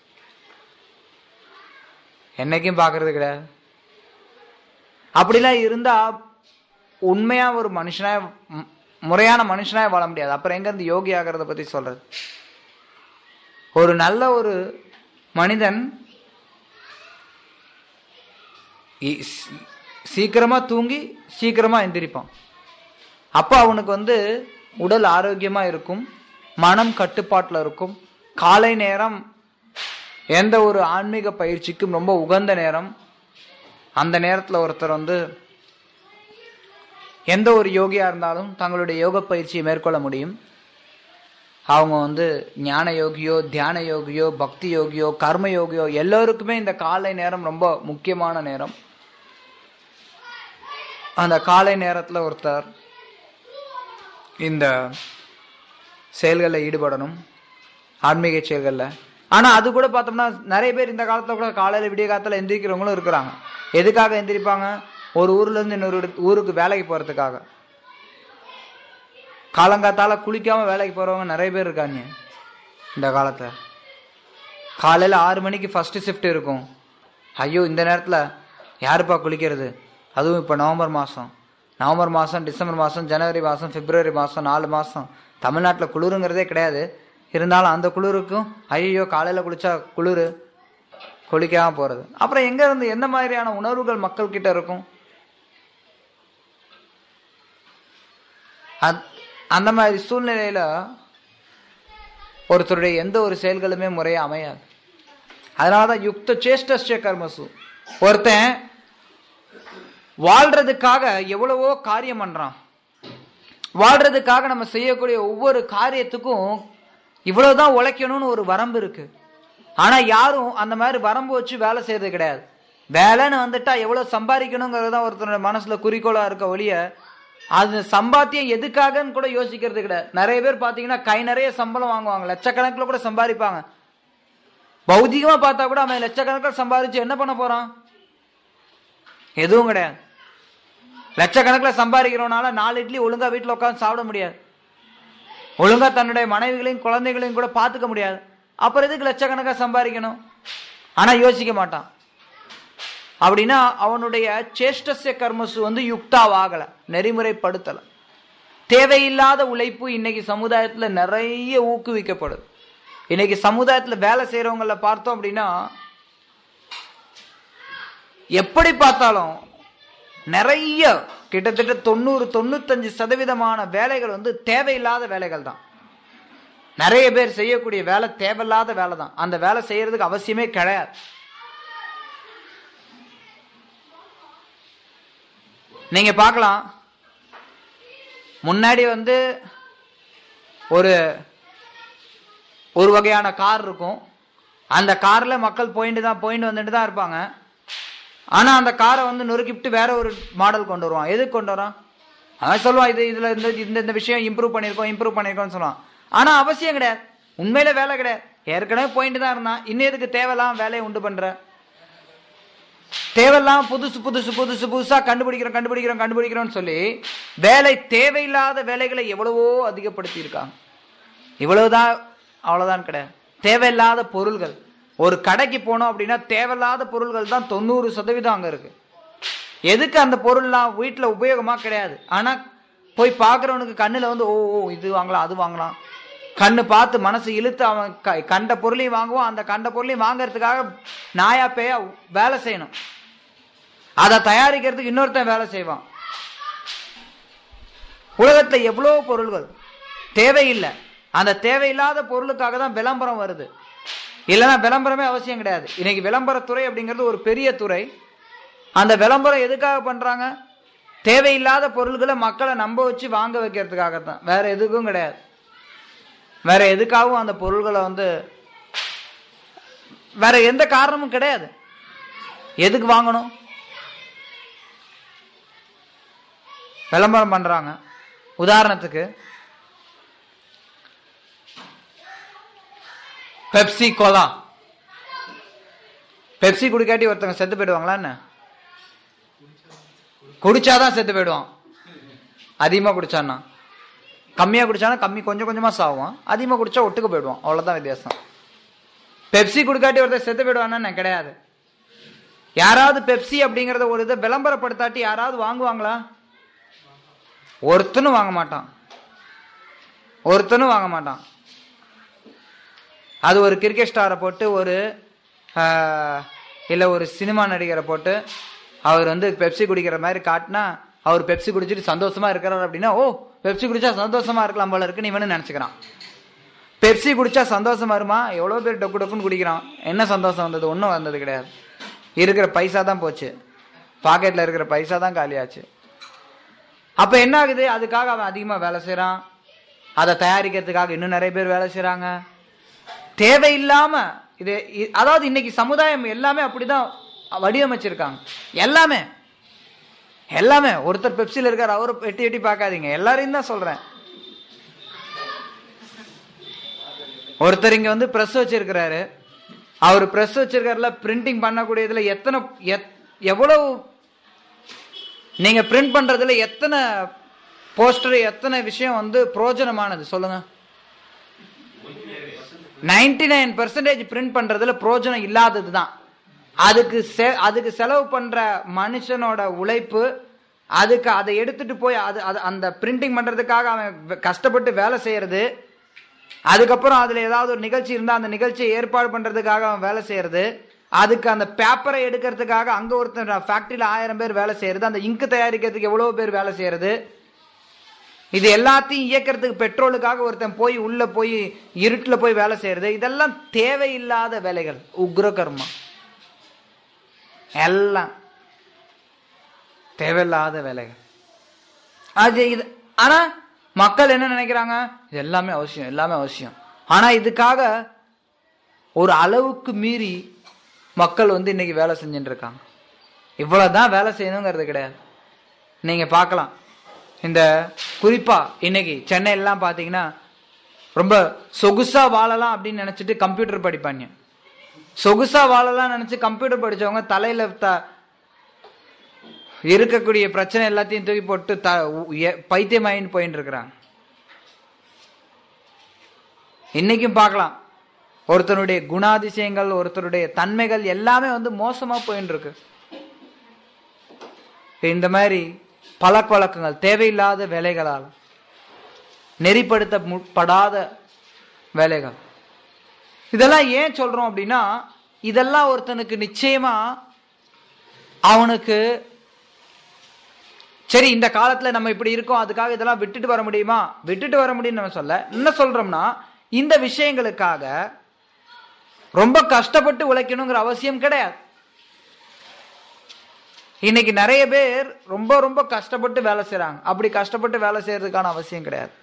என்னைக்கும் பார்க்கறது கிடையாது அப்படிலாம் இருந்தா உண்மையா ஒரு மனுஷனாய் ம், முறையான மனுஷனாய் வாழ முடியாது அப்புறம் எங்க இருந்து யோகி ஆகிறத பத்தி சொல்றது ஒரு நல்ல ஒரு மனிதன் இ- சீ- சீக்கிரமா தூங்கி சீக்கிரமா எந்திரிப்பான் அப்போ அவனுக்கு வந்து உடல் ஆரோக்கியமா இருக்கும் மனம் கட்டுப்பாட்டில் இருக்கும் காலை நேரம் எந்த ஒரு ஆன்மீக பயிற்சிக்கும் ரொம்ப உகந்த நேரம் அந்த நேரத்தில் ஒருத்தர் வந்து எந்த ஒரு யோகியா இருந்தாலும் தங்களுடைய யோக பயிற்சியை மேற்கொள்ள முடியும் அவங்க வந்து ஞான யோகியோ தியான யோகியோ பக்தி யோகியோ கர்ம யோகியோ எல்லோருக்குமே இந்த காலை நேரம் ரொம்ப முக்கியமான நேரம் அந்த காலை நேரத்தில் ஒருத்தர் இந்த செயல்களில் ஈடுபடணும் ஆன்மீக செயல்களில் ஆனால் அது கூட பார்த்தோம்னா நிறைய பேர் இந்த காலத்தில் கூட காலையில் விடிய காலத்தில் எந்திரிக்கிறவங்களும் இருக்கிறாங்க எதுக்காக எந்திரிப்பாங்க ஒரு ஊர்ல இருந்து இன்னொரு இடத்து- ஊருக்கு வேலைக்கு போகிறதுக்காக காலங்காத்தால குளிக்காம வேலைக்கு போறவங்க நிறைய பேர் இருக்காங்க இந்த காலத்துல காலையில ஆறு மணிக்கு ஃபர்ஸ்ட் ஷிஃப்ட் இருக்கும் ஐயோ இந்த நேரத்துல யாருப்பா குளிக்கிறது அதுவும் இப்போ நவம்பர் மாதம் நவம்பர் மாதம் டிசம்பர் மாதம் ஜனவரி மாதம் பிப்ரவரி மாதம் நாலு மாதம் தமிழ்நாட்டில் குளிருங்கிறதே கிடையாது இருந்தாலும் அந்த குளிருக்கும் ஐயோ காலையில் குளிச்சா குளிர் குளிக்காம போகிறது அப்புறம் எங்க இருந்து எந்த மாதிரியான உணர்வுகள் மக்கள் கிட்ட இருக்கும் அத்- அந்த மாதிரி சூழ்நிலையில ஒருத்தருடைய எந்த ஒரு செயல்களுமே முறையா அமையாது அதனாலதான் யுக்த சேஷ்டஸ்ய கர்மசு ஒருத்தன் வாழ்றதுக்காக எவ்வளவோ காரியம் பண்றான் வாழ்றதுக்காக நம்ம செய்யக்கூடிய ஒவ்வொரு காரியத்துக்கும் இவ்வளவுதான் உழைக்கணும்னு ஒரு வரம்பு இருக்கு ஆனா யாரும் அந்த மாதிரி வரம்பு வச்சு வேலை செய்யறது கிடையாது வேலைன்னு வந்துட்டா எவ்வளவு சம்பாதிக்கணுங்கிறது தான் ஒருத்தரோட மனசுல குறிக்கோளா இருக்க ஒழிய அது சம்பாத்தியம் எதுக்காகன்னு கூட யோசிக்கிறது கிடையாது நிறைய பேர் பாத்தீங்கன்னா கை நிறைய சம்பளம் வாங்குவாங்க லட்சக்கணக்கில் கூட சம்பாதிப்பாங்க பௌதிகமா பார்த்தா கூட அவன் லட்சக்கணக்கில் சம்பாதிச்சு என்ன பண்ண போறான் எதுவும் கிடையாது லட்சக்கணக்கில் சம்பாதிக்கிறவனால நாலு இட்லி ஒழுங்கா வீட்டில் உட்காந்து சாப்பிட முடியாது ஒழுங்கா தன்னுடைய மனைவிகளையும் குழந்தைகளையும் கூட பார்த்துக்க முடியாது அப்புறம் எதுக்கு லட்சக்கணக்காக சம்பாதிக்கணும் ஆனா யோசிக்க மாட்டான் அப்படின்னா அவனுடைய சேஷ்டசிய கர்மசு வந்து யுக்தாவாகல நெறிமுறைப்படுத்தல தேவையில்லாத உழைப்பு இன்னைக்கு சமுதாயத்துல நிறைய ஊக்குவிக்கப்படுது இன்னைக்கு சமுதாயத்துல வேலை செய்யறவங்கள பார்த்தோம் அப்படின்னா எப்படி பார்த்தாலும் நிறைய கிட்டத்தட்ட தொண்ணூறு தொண்ணூத்தஞ்சு சதவீதமான வேலைகள் வந்து தேவையில்லாத வேலைகள் தான் நிறைய பேர் செய்யக்கூடிய வேலை தேவையில்லாத வேலை தான் அந்த வேலை செய்யறதுக்கு அவசியமே கிடையாது நீங்க பார்க்கலாம் முன்னாடி வந்து ஒரு ஒரு வகையான கார் இருக்கும் அந்த கார்ல மக்கள் போயிட்டு தான் போயிட்டு வந்துட்டு தான் இருப்பாங்க ஆனா அந்த காரை வந்து நொறுக்கிவிட்டு வேற ஒரு மாடல் கொண்டு வருவான் எதுக்கு கொண்டு வரான் அவன் சொல்லுவான் இது இதுல இந்த இந்த இந்த விஷயம் இம்ப்ரூவ் பண்ணியிருக்கோம் இம்ப்ரூவ் பண்ணியிருக்கோம்னு சொல்லுவான் ஆனா அவசியம் கிடையாது உண்மையில வேலை கிடையாது ஏற்கனவே போயிட்டு தான் இருந்தான் இன்னும் எதுக்கு தேவையில்லாம வேலையை உண்டு பண்ற தேவையில்லாம புதுசு புதுசு புதுசு புதுசா கண்டுபிடிக்கிறோம் கண்டுபிடிக்கிறோம் கண்டுபிடிக்கிறோம்னு சொல்லி வேலை தேவையில்லாத வேலைகளை எவ்வளவோ அதிகப்படுத்தி இருக்காங்க இவ்வளவுதான் அவ்வளவுதான் கிடையாது தேவையில்லாத பொருள்கள் ஒரு கடைக்கு போனோம் அப்படின்னா தேவையில்லாத பொருள்கள் தான் தொண்ணூறு சதவீதம் அங்க இருக்கு எதுக்கு அந்த பொருள்லாம் வீட்டுல உபயோகமா கிடையாது ஆனா போய் பார்க்கறவனுக்கு கண்ணுல வந்து ஓ ஓ இது வாங்கலாம் அது வாங்கலாம் கண்ணு பார்த்து மனசு இழுத்து அவன் க- கண்ட பொருளையும் வாங்குவான் அந்த கண்ட பொருளையும் வாங்குறதுக்காக நாயா பேயா வேலை செய்யணும் அதை தயாரிக்கிறதுக்கு இன்னொருத்தன் வேலை செய்வான் உலகத்துல எவ்வளவு பொருள்கள் தேவையில்லை அந்த தேவையில்லாத பொருளுக்காக தான் விளம்பரம் வருது இல்லைன்னா விளம்பரமே அவசியம் கிடையாது இன்னைக்கு விளம்பரத்துறை அப்படிங்கிறது ஒரு பெரிய துறை அந்த விளம்பரம் எதுக்காக பண்றாங்க தேவையில்லாத பொருள்களை மக்களை நம்ப வச்சு வாங்க வைக்கிறதுக்காக தான் வேற எதுக்கும் கிடையாது வேற எதுக்காகவும் அந்த பொருள்களை வந்து வேற எந்த காரணமும் கிடையாது எதுக்கு வாங்கணும் விளம்பரம் பண்றாங்க உதாரணத்துக்கு பெப்சி கோலா பெப்சி குடிக்காட்டி ஒருத்தங்க செத்து போயிடுவாங்களா என்ன குடிச்சாதான் செத்து போயிடுவான் அதிகமா குடிச்சான்னா கம்மியா குடிச்சானா கம்மி கொஞ்சம் கொஞ்சமா சாவான் அதிகமா குடிச்சா ஒட்டுக்கு போயிடுவான் அவ்வளவுதான் வித்தியாசம் பெப்சி குடிக்காட்டி ஒருத்தர் செத்து போயிடுவானா என்ன? கிடையாது யாராவது பெப்சி அப்படிங்கறத ஒரு இதை விளம்பரப்படுத்தாட்டி யாராவது வாங்குவாங்களா ஒருத்தனும் வாங்க மாட்டான் ஒருத்தனும் வாங்க மாட்டான் அது ஒரு கிரிக்கெட் ஸ்டாரை போட்டு ஒரு ஆஹ், இல்ல ஒரு சினிமா நடிகரை போட்டு அவர் வந்து பெப்சி குடிக்கிற மாதிரி காட்டினா அவர் பெப்சி குடிச்சிட்டு சந்தோஷமா இருக்கிறார் அப்படின்னா ஓ பெப்சி குடிச்சா சந்தோஷமா இருக்கலாம் போல இருக்குன்னு இவனு நினைச்சுக்கிறான் பெப்சி குடிச்சா சந்தோஷமா வருமா எவ்வளவு பேர் டொக்கு டொக்குன்னு குடிக்கிறான் என்ன சந்தோஷம் வந்தது ஒன்றும் வந்தது கிடையாது இருக்கிற பைசா தான் போச்சு பாக்கெட்ல இருக்கிற பைசா தான் காலியாச்சு அப்ப என்ன ஆகுது அதுக்காக அவன் அதிகமா வேலை செய்றான் அதை தயாரிக்கிறதுக்காக இன்னும் நிறைய பேர் வேலை செய்றாங்க தேவையில்லாம இது இ- அதாவது இன்னைக்கு சமுதாயம் எல்லாமே அப்படிதான் வடிவமைச்சிருக்காங்க எல்லாமே எல்லாமே ஒருத்தர் பெப்சில இருக்கார் அவரை எட்டி எட்டி பார்க்காதீங்க எல்லாரையும் தான் சொல்றேன் ஒருத்தர் இங்க வந்து பிரஸ் வச்சிருக்கிறாரு அவர் பிரஸ் வச்சிருக்காருல பிரிண்டிங் பண்ணக்கூடியதுல எத்தனை எத்- எவ்வளவு நீங்க பிரிண்ட் பண்றதுல எத்தனை போஸ்டர் எத்தனை விஷயம் வந்து பிரயோஜனமானது சொல்லுங்க நைன்டி நைன் பர்சன்டேஜ் பிரிண்ட் பண்றதுல பிரயோஜனம் இல்லாதது தான் அதுக்கு செ- அதுக்கு செலவு பண்ற மனுஷனோட உழைப்பு அதுக்கு அதை எடுத்துட்டு போய் அது அது அந்த பிரிண்டிங் பண்றதுக்காக அவன் வெ- கஷ்டப்பட்டு வேலை செய்யறது அதுக்கப்புறம் அதுல ஏதாவது ஒரு நிகழ்ச்சி இருந்தா அந்த நிகழ்ச்சியை ஏற்பாடு பண்றதுக்காக அவன் வேலை செய்யறது அதுக்கு அந்த பேப்பரை எடுக்கிறதுக்காக அங்க ஒருத்தர் ஃபேக்டரியில ஆயிரம் பேர் வேலை செய்யறது அந்த இங்கு தயாரிக்கிறதுக்கு எவ்வளவு பேர் வேலை செய்யறது இது எல்லாத்தையும் இயக்கிறதுக்கு பெட்ரோலுக்காக ஒருத்தன் போய் உள்ள போய் இருட்டுல போய் வேலை செய்யறது இதெல்லாம் தேவையில்லாத வேலைகள் உக்ர கர்மா எல்லாம் தேவையில்லாத வேலைகள் அது இது ஆனா மக்கள் என்ன நினைக்கிறாங்க இது எல்லாமே அவசியம் எல்லாமே அவசியம் ஆனா இதுக்காக ஒரு அளவுக்கு மீறி மக்கள் வந்து இன்னைக்கு வேலை செஞ்சுட்டு இருக்காங்க இவ்வளவுதான் வேலை செய்யணுங்கிறது கிடையாது நீங்க பார்க்கலாம் இந்த குறிப்பா இன்னைக்கு சென்னையிலாம் பாத்தீங்கன்னா ரொம்ப சொகுசா வாழலாம் அப்படின்னு நினைச்சிட்டு கம்ப்யூட்டர் படிப்பாங்க சொகுசா வாழலாம் நினைச்சு கம்ப்யூட்டர் படிச்சவங்க தலையில த இருக்கக்கூடிய பிரச்சனை எல்லாத்தையும் தூக்கி போட்டு த உ- எ- பைத்தியமாயின்னு போயின்னு இருக்கிறாங்க இன்னைக்கும் பார்க்கலாம் ஒருத்தருடைய குணாதிசயங்கள் ஒருத்தருடைய தன்மைகள் எல்லாமே வந்து மோசமா போயின்னு இருக்கு இந்த மாதிரி பழக்க வழக்கங்கள் தேவையில்லாத வேலைகளால் நெறிப்படுத்தப்படாத வேலைகள் இதெல்லாம் ஏன் சொல்றோம் அப்படின்னா இதெல்லாம் ஒருத்தனுக்கு நிச்சயமா அவனுக்கு சரி இந்த காலத்துல நம்ம இப்படி இருக்கோம் அதுக்காக இதெல்லாம் விட்டுட்டு வர முடியுமா விட்டுட்டு வர முடியும்னு நம்ம சொல்ல என்ன சொல்றோம்னா இந்த விஷயங்களுக்காக ரொம்ப கஷ்டப்பட்டு உழைக்கணுங்கிற அவசியம் கிடையாது இன்னைக்கு நிறைய பேர் ரொம்ப ரொம்ப கஷ்டப்பட்டு வேலை செய்றாங்க அப்படி கஷ்டப்பட்டு வேலை செய்யறதுக்கான அவசியம் கிடையாது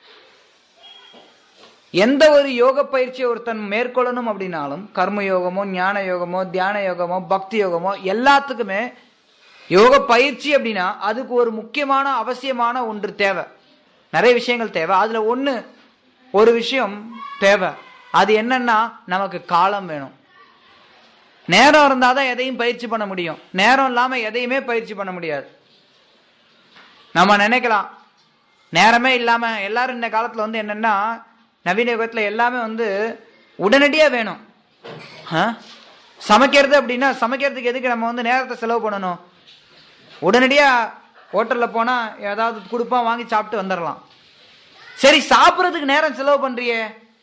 எந்த ஒரு யோக பயிற்சியை ஒருத்தன் மேற்கொள்ளணும் அப்படின்னாலும் கர்ம யோகமோ ஞான யோகமோ தியான யோகமோ பக்தி யோகமோ எல்லாத்துக்குமே யோக பயிற்சி அப்படின்னா அதுக்கு ஒரு முக்கியமான அவசியமான ஒன்று தேவை நிறைய விஷயங்கள் தேவை அதுல ஒண்ணு ஒரு விஷயம் தேவை அது என்னன்னா நமக்கு காலம் வேணும் நேரம் இருந்தாதான் எதையும் பயிற்சி பண்ண முடியும் நேரம் இல்லாம எதையுமே பயிற்சி பண்ண முடியாது நம்ம நினைக்கலாம் நேரமே இல்லாம எல்லாரும் இந்த காலத்துல வந்து என்னன்னா நவீன யுகத்துல எல்லாமே வந்து உடனடியா வேணும் ஆ? சமைக்கிறது அப்படின்னா சமைக்கிறதுக்கு எதுக்கு நம்ம வந்து நேரத்தை செலவு பண்ணணும் உடனடியா ஹோட்டல்ல போனா ஏதாவது கொடுப்பான் வாங்கி சாப்பிட்டு வந்துடலாம் சரி சாப்பிட்றதுக்கு நேரம் செலவு பண்றியே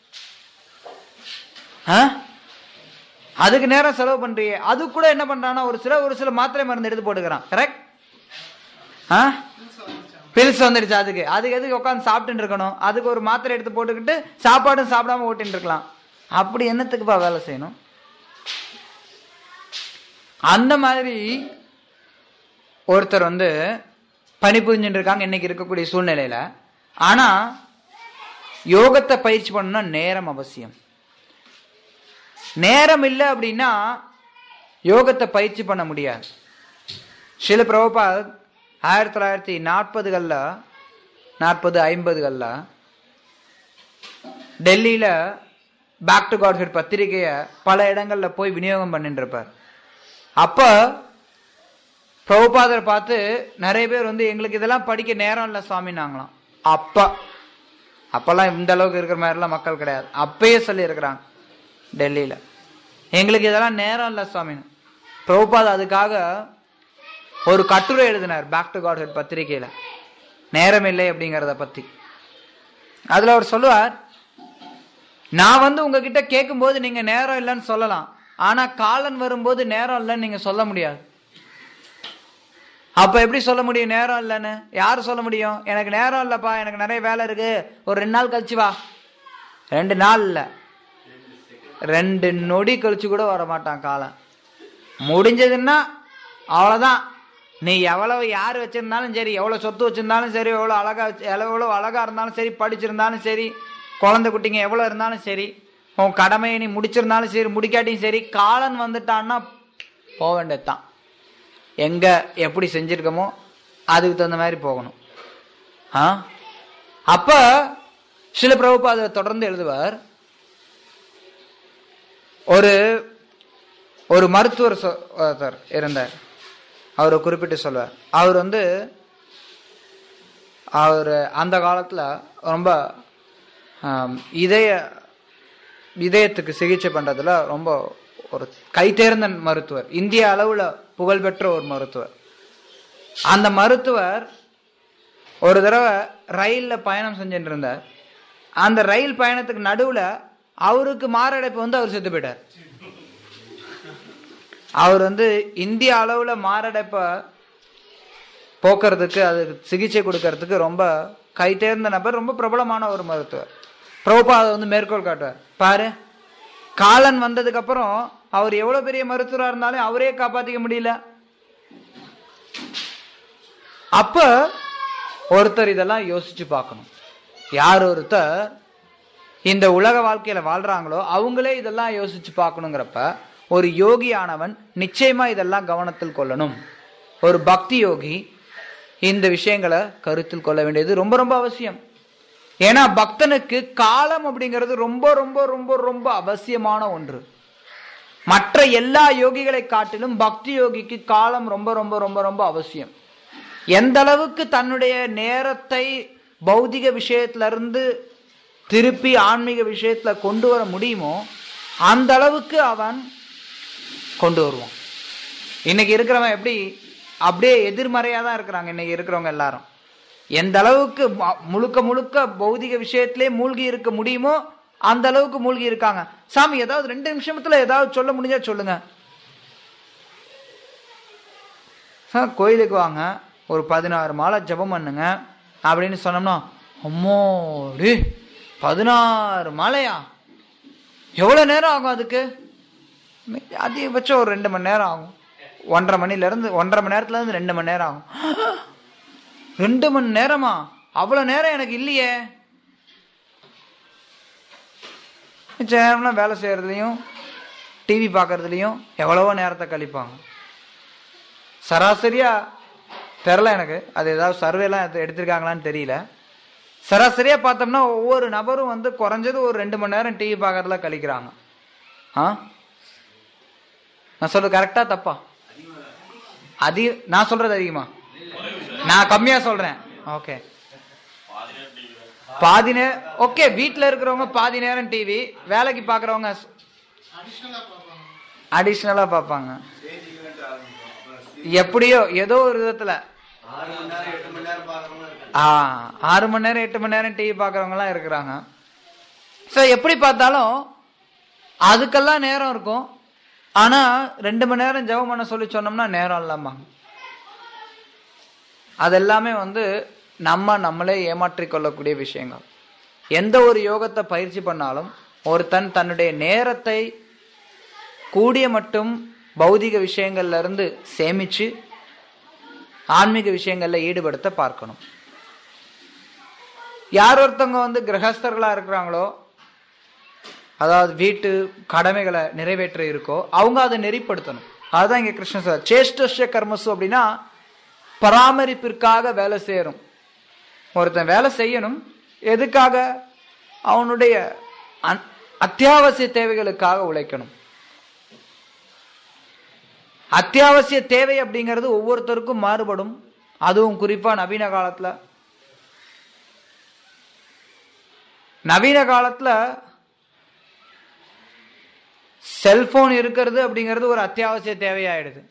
ஆ? அதுக்கு நேரம் செலவு பண்றியே அது கூட என்ன பண்றான்னா ஒரு சில ஒரு சில மாத்திரை மருந்து எடுத்து போட்டுக்கிறான் கரெக்ட் பில்ஸ் வந்துடுச்சு அதுக்கு அதுக்கு எதுக்கு உட்காந்து சாப்பிட்டுட்டு இருக்கணும் அதுக்கு ஒரு மாத்திரை எடுத்து போட்டுக்கிட்டு சாப்பாடும் சாப்பிடாம ஓட்டின்னு இருக்கலாம் அப்படி என்னத்துக்குப்பா வேலை செய்யணும் அந்த மாதிரி ஒருத்தர் வந்து பணிபுரிஞ்சுட்டு இருக்காங்க இன்னைக்கு இருக்கக்கூடிய சூழ்நிலையில ஆனா யோகத்தை பயிற்சி பண்ணணும்னா நேரம் அவசியம் நேரம் இல்லை அப்படின்னா யோகத்தை பயிற்சி பண்ண முடியாது சில பிரபுபாத் ஆயிரத்தி தொள்ளாயிரத்தி நாற்பதுகளில் நாற்பது ஐம்பதுகளில் டெல்லியில பேக் டு காட்ஹெட் பத்திரிகையை பல இடங்கள்ல போய் விநியோகம் பண்ணிட்டு இருப்பார் அப்ப பிரபுபாதரை பார்த்து நிறைய பேர் வந்து எங்களுக்கு இதெல்லாம் படிக்க நேரம் இல்லை சுவாமினாங்களாம் அப்ப அப்பெல்லாம் இந்த அளவுக்கு இருக்கிற மாதிரிலாம் மக்கள் கிடையாது அப்பயே சொல்லி இருக்கிறாங்க டெல்லியில எங்களுக்கு இதெல்லாம் நேரம் இல்லை சுவாமின்னு பிரபுபாத் அதுக்காக ஒரு கட்டுரை எழுதினார் பேக் டு காட் ஹெட் பத்திரிகையில நேரம் இல்லை அப்படிங்கிறத பத்தி அதுல அவர் சொல்லுவார் நான் வந்து உங்ககிட்ட கேட்கும்போது நீங்க நேரம் இல்லைன்னு சொல்லலாம் ஆனா காலன் வரும்போது நேரம் இல்லைன்னு நீங்க சொல்ல முடியாது அப்ப எப்படி சொல்ல முடியும் நேரம் இல்லைன்னு யாரு சொல்ல முடியும் எனக்கு நேரம் இல்லப்பா எனக்கு நிறைய வேலை இருக்கு ஒரு ரெண்டு நாள் கழிச்சு வா ரெண்டு நாள் இல்ல ரெண்டு நொடி கழிச்சு கூட வர மாட்டான் காலம் முடிஞ்சதுன்னா அவ்வளவுதான் நீ எவ்வளவு யார் வச்சிருந்தாலும் சரி எவ்வளவு சொத்து வச்சிருந்தாலும் சரி எவ்வளவு அழகா வச்சு- எவ்வளவு அழகா இருந்தாலும் சரி படிச்சிருந்தாலும் சரி குழந்தை குட்டிங்க எவ்வளவு இருந்தாலும் சரி உன் கடமையை நீ முடிச்சிருந்தாலும் சரி முடிக்காட்டியும் சரி காலன் வந்துட்டான்னா போக வேண்டியதுதான் எங்க எப்படி செஞ்சிருக்கோமோ அதுக்கு தகுந்த மாதிரி போகணும் ஆ அப்ப சில பிரபுபாத தொடர்ந்து எழுதுவார் ஒரு ஒரு மருத்துவர் சொ- ஒருத்தர் இருந்தார் அவரை குறிப்பிட்டு சொல்வார் அவர் வந்து அவர் அந்த காலத்தில் ரொம்ப ஆம், இதய இதயத்துக்கு சிகிச்சை பண்ணுறதுல ரொம்ப ஒரு கைதேர்ந்த மருத்துவர் இந்திய அளவில் புகழ்பெற்ற ஒரு மருத்துவர் அந்த மருத்துவர் ஒரு தடவை ரயிலில் பயணம் செஞ்சுட்டு இருந்தார் அந்த ரயில் பயணத்துக்கு நடுவில் அவருக்கு மாரடைப்பு வந்து அவர் செத்து போயிட்டார் அவர் வந்து இந்திய அளவில் மாரடைப்பை போக்குறதுக்கு அதுக்கு சிகிச்சை கொடுக்கறதுக்கு ரொம்ப கை தேர்ந்த நபர் ரொம்ப பிரபலமான ஒரு மருத்துவர் பிரபா அதை வந்து மேற்கோள் காட்டுவார் பாரு காலன் வந்ததுக்கு அப்புறம் அவர் எவ்வளவு பெரிய மருத்துவரா இருந்தாலும் அவரே காப்பாத்திக்க முடியல அப்ப ஒருத்தர் இதெல்லாம் யோசிச்சு பார்க்கணும் யார் ஒருத்தர் இந்த உலக வாழ்க்கையில வாழ்றாங்களோ அவங்களே இதெல்லாம் யோசிச்சு பார்க்கணுங்கிறப்ப ஒரு யோகியானவன் நிச்சயமா இதெல்லாம் கவனத்தில் கொள்ளணும் ஒரு பக்தி யோகி இந்த விஷயங்களை கருத்தில் கொள்ள வேண்டியது ரொம்ப ரொம்ப அவசியம் ஏன்னா பக்தனுக்கு காலம் அப்படிங்கிறது ரொம்ப ரொம்ப ரொம்ப ரொம்ப அவசியமான ஒன்று மற்ற எல்லா யோகிகளை காட்டிலும் பக்தி யோகிக்கு காலம் ரொம்ப ரொம்ப ரொம்ப ரொம்ப அவசியம் எந்த அளவுக்கு தன்னுடைய நேரத்தை பௌதிக விஷயத்துல இருந்து திருப்பி ஆன்மீக விஷயத்துல கொண்டு வர முடியுமோ அந்த அளவுக்கு அவன் கொண்டு வருவான் இன்னைக்கு இருக்கிறவன் எப்படி அப்படியே எதிர்மறையா தான் இருக்கிறாங்க இன்னைக்கு இருக்கிறவங்க எல்லாரும் எந்த அளவுக்கு ம- முழுக்க முழுக்க பௌதிக விஷயத்திலே மூழ்கி இருக்க முடியுமோ அந்த அளவுக்கு மூழ்கி இருக்காங்க சாமி ஏதாவது ரெண்டு நிமிஷத்துல ஏதாவது சொல்ல முடிஞ்சா சொல்லுங்க ஆ, கோயிலுக்கு வாங்க ஒரு பதினாறு மாலை ஜெபம் பண்ணுங்க அப்படின்னு சொன்னோம்னா அம்மோடி பதினாறு மாலையா எவ்வளோ நேரம் ஆகும் அதுக்கு அதிகபட்சம் ஒரு ரெண்டு மணி நேரம் ஆகும் ஒன்றரை மணில இருந்து ஒன்றரை மணி நேரத்துல இருந்து ரெண்டு மணி நேரம் ஆகும் ரெண்டு மணி நேரமா அவ்வளவு நேரம் எனக்கு இல்லையே மிச்ச நேரம்லாம் வேலை செய்யறதுலையும் டிவி பார்க்கறதுலையும் எவ்வளவோ நேரத்தை கழிப்பாங்க சராசரியா தெரில எனக்கு அது ஏதாவது சர்வேலாம் எடுத்து- எடுத்திருக்காங்களான்னு தெரியல சராசரியா பார்த்தோம்னா ஒவ்வொரு நபரும் வந்து குறைஞ்சது ஒரு ரெண்டு மணி நேரம் டிவி பார்க்கறதுல கழிக்கிறாங்க ஆ நான் சொல்றது கரெக்டா தப்பா அதிக நான் சொல்றது அதிகமா நான் கம்மியா சொல்றேன் ஓகே பாதி நேரம் ஓகே வீட்ல இருக்கிறவங்க பாதி நேரம் டிவி வேலைக்கு பாக்குறவங்க அடிஷ்னலா பார்ப்பாங்க எப்படியோ ஏதோ ஒரு விதத்துல ஆ ஆறு மணி நேரம் எட்டு மணி நேரம் டிவி பார்க்கறவங்க எல்லாம் இருக்கிறாங்க ஸோ எப்படி பார்த்தாலும் அதுக்கெல்லாம் நேரம் இருக்கும் ஆனா ரெண்டு மணி நேரம் ஜெபம் பண்ண சொல்லி சொன்னோம்னா நேரம் இல்லாமாங்க அதெல்லாமே வந்து நம்ம நம்மளே ஏமாற்றிக் கொள்ளக்கூடிய விஷயங்கள் எந்த ஒரு யோகத்தை பயிற்சி பண்ணாலும் ஒருத்தன் தன்னுடைய நேரத்தை கூடிய மட்டும் பௌதிக விஷயங்கள்ல இருந்து சேமிச்சு ஆன்மீக விஷயங்கள்ல ஈடுபடுத்த பார்க்கணும் யார் ஒருத்தவங்க வந்து கிரகஸ்தர்களா இருக்கிறாங்களோ அதாவது வீட்டு கடமைகளை நிறைவேற்ற இருக்கோ அவங்க அதை நெறிப்படுத்தணும் அதுதான் இங்க கிருஷ்ணன் சார் சேஷ்டஸ்ய கர்மசு அப்படின்னா பராமரிப்பிற்காக வேலை செய்யணும் ஒருத்தன் வேலை செய்யணும் எதுக்காக அவனுடைய அன்- அத்தியாவசிய தேவைகளுக்காக உழைக்கணும் அத்தியாவசிய தேவை அப்படிங்கிறது ஒவ்வொருத்தருக்கும் மாறுபடும் அதுவும் குறிப்பா நவீன காலத்துல நவீன காலத்துல செல்போன் இருக்கிறது அப்படிங்கிறது ஒரு அத்தியாவசிய தேவையாயிடுது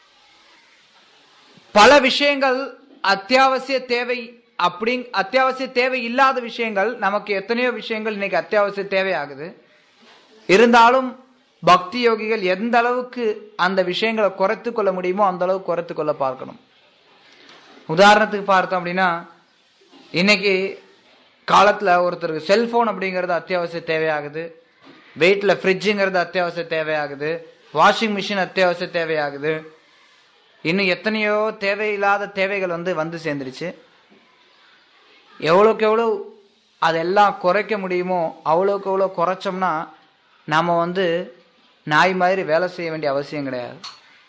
பல விஷயங்கள் அத்தியாவசிய தேவை அப்படி அத்தியாவசிய தேவை இல்லாத விஷயங்கள் நமக்கு எத்தனையோ விஷயங்கள் இன்னைக்கு அத்தியாவசிய தேவையாகுது இருந்தாலும் பக்தி யோகிகள் எந்த அளவுக்கு அந்த விஷயங்களை குறைத்து கொள்ள முடியுமோ அந்த அளவுக்கு குறைத்து கொள்ள பார்க்கணும் உதாரணத்துக்கு பார்த்தோம் அப்படின்னா இன்னைக்கு காலத்துல ஒருத்தருக்கு செல்போன் அப்படிங்கிறது அத்தியாவசிய தேவையாகுது வெயிட்ல ஃப்ரிட்ஜுங்கிறது அத்தியாவசிய தேவையாகுது வாஷிங் மிஷின் அத்தியாவசிய தேவையாகுது இன்னும் எத்தனையோ தேவையில்லாத தேவைகள் வந்து வந்து சேர்ந்துருச்சு எவ்வளோக்கு எவ்வளோ அதெல்லாம் குறைக்க முடியுமோ அவ்வளோக்கு எவ்வளோ குறைச்சோம்னா நாம வந்து நாய் மாதிரி வேலை செய்ய வேண்டிய அவசியம் கிடையாது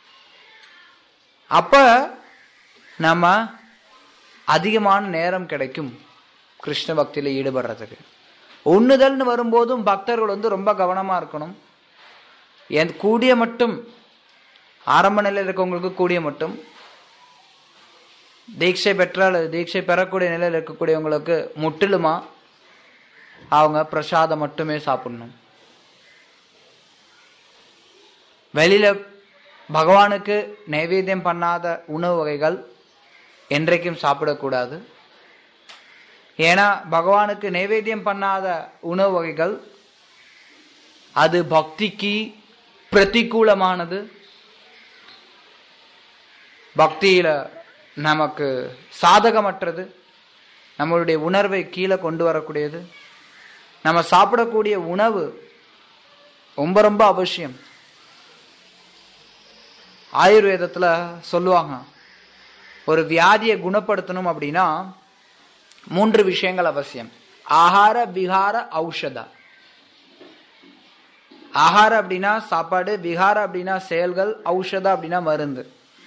அப்ப நம்ம அதிகமான நேரம் கிடைக்கும் கிருஷ்ண பக்தியில ஈடுபடுறதுக்கு உண்ணுதல்னு வரும்போதும் பக்தர்கள் வந்து ரொம்ப கவனமா இருக்கணும் என் கூடிய மட்டும் ஆரம்ப நிலையில் இருக்கவங்களுக்கு கூடிய மட்டும் தீட்சை பெற்றால் அது தீட்சை பெறக்கூடிய நிலையில் இருக்கக்கூடியவங்களுக்கு முற்றிலுமா அவங்க பிரசாதம் மட்டுமே சாப்பிடணும் வெளியில பகவானுக்கு நைவேத்தியம் பண்ணாத உணவு வகைகள் என்றைக்கும் சாப்பிடக்கூடாது ஏன்னா பகவானுக்கு நைவேத்தியம் பண்ணாத உணவு வகைகள் அது பக்திக்கு பிரதிகூலமானது பக்தியில நமக்கு சாதகமற்றது நம்மளுடைய உணர்வை கீழே கொண்டு வரக்கூடியது நம்ம சாப்பிடக்கூடிய உணவு ரொம்ப ரொம்ப அவசியம் ஆயுர்வேதத்துல சொல்லுவாங்க ஒரு வியாதியை குணப்படுத்தணும் அப்படின்னா மூன்று விஷயங்கள் அவசியம் ஆகார விகார ஔஷத ஆகார அப்படின்னா சாப்பாடு விகார அப்படின்னா செயல்கள் ஔஷத அப்படின்னா மருந்து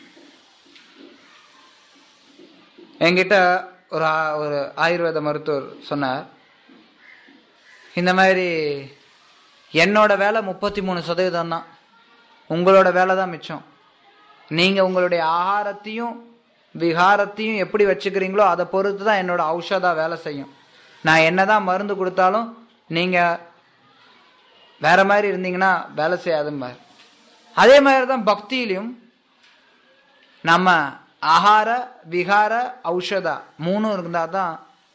என்கிட்ட ஒரு ஆ- ஒரு ஆயுர்வேத மருத்துவர் சொன்னார் இந்த மாதிரி என்னோட வேலை முப்பத்தி மூணு சதவீதம் தான் உங்களோட வேலை தான் மிச்சம் நீங்க உங்களுடைய ஆகாரத்தையும் விகாரத்தையும் எப்படி வச்சுக்கிறீங்களோ அதை பொறுத்து தான் என்னோட ஔஷதா வேலை செய்யும் நான் என்னதான் மருந்து கொடுத்தாலும் நீங்க வேற மாதிரி இருந்தீங்கன்னா வேலை செய்யாதும்பார் அதே மாதிரி தான் பக்தியிலையும் நம்ம ஆகார விகார ஔஷதா மூணும் இருந்தா தான்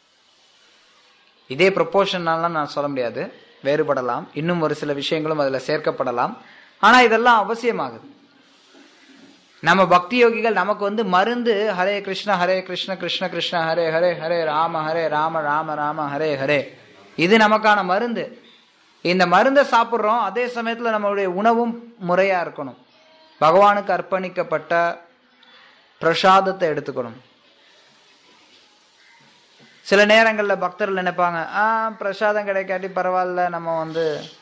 இதே ப்ரொப்போர்ஷனாலாம் நான் சொல்ல முடியாது வேறுபடலாம் இன்னும் ஒரு சில விஷயங்களும் அதுல சேர்க்கப்படலாம் ஆனா இதெல்லாம் அவசியமாகுது நம்ம பக்தி யோகிகள் நமக்கு வந்து மருந்து ஹரே கிருஷ்ண ஹரே கிருஷ்ண கிருஷ்ண கிருஷ்ண ஹரே ஹரே ஹரே ராம ஹரே ராம ராம ராம ஹரே ஹரே இது நமக்கான மருந்து இந்த மருந்தை சாப்பிட்றோம் அதே சமயத்துல நம்மளுடைய உணவும் முறையா இருக்கணும் பகவானுக்கு அர்ப்பணிக்கப்பட்ட பிரசாதத்தை எடுத்துக்கணும் சில நேரங்கள்ல பக்தர்கள் நினைப்பாங்க ஆ பிரசாதம் கிடைக்காட்டி பரவாயில்ல நம்ம வந்து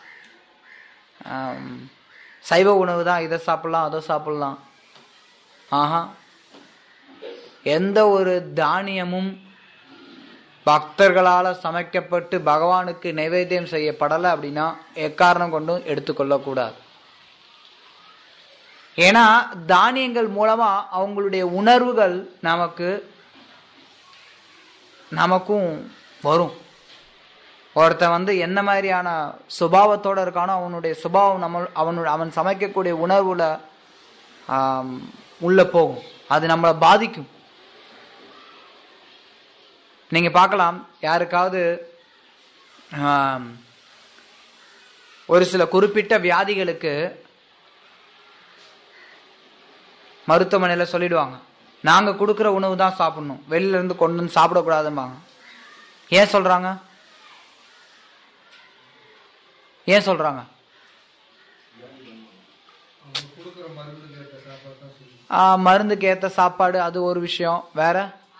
ஆம், சைவ உணவு தான் இதை சாப்பிடலாம் அதை சாப்பிடலாம் ஆஹா எந்த ஒரு தானியமும் பக்தர்களால சமைக்கப்பட்டு பகவானுக்கு நைவேத்தியம் செய்யப்படலை அப்படின்னா எக்காரணம் கொண்டும் எடுத்துக்கொள்ளக்கூடாது ஏன்னா தானியங்கள் மூலமா அவங்களுடைய உணர்வுகள் நமக்கு நமக்கும் வரும் ஒருத்தன் வந்து என்ன மாதிரியான சுபாவத்தோட இருக்கானோ அவனுடைய சுபாவம் நம்ம அவனோட அவன் சமைக்கக்கூடிய உணர்வுல ஆம், உள்ள போகும் அது நம்மளை பாதிக்கும் நீங்க பார்க்கலாம் யாருக்காவது ஆம், ஒரு சில குறிப்பிட்ட வியாதிகளுக்கு மருத்துவமனையில சொல்லிடுவாங்க நாங்க கொடுக்குற உணவு தான் சாப்பிடணும் வெளியில இருந்து கொண்டு வந்து சாப்பிடக்கூடாதும்பாங்க ஏன் சொல்றாங்க ஏன் சொல்றாங்க ஆ, மருந்துக்கு ஏத்த சாப்பாடு அது ஒரு விஷயம் வேற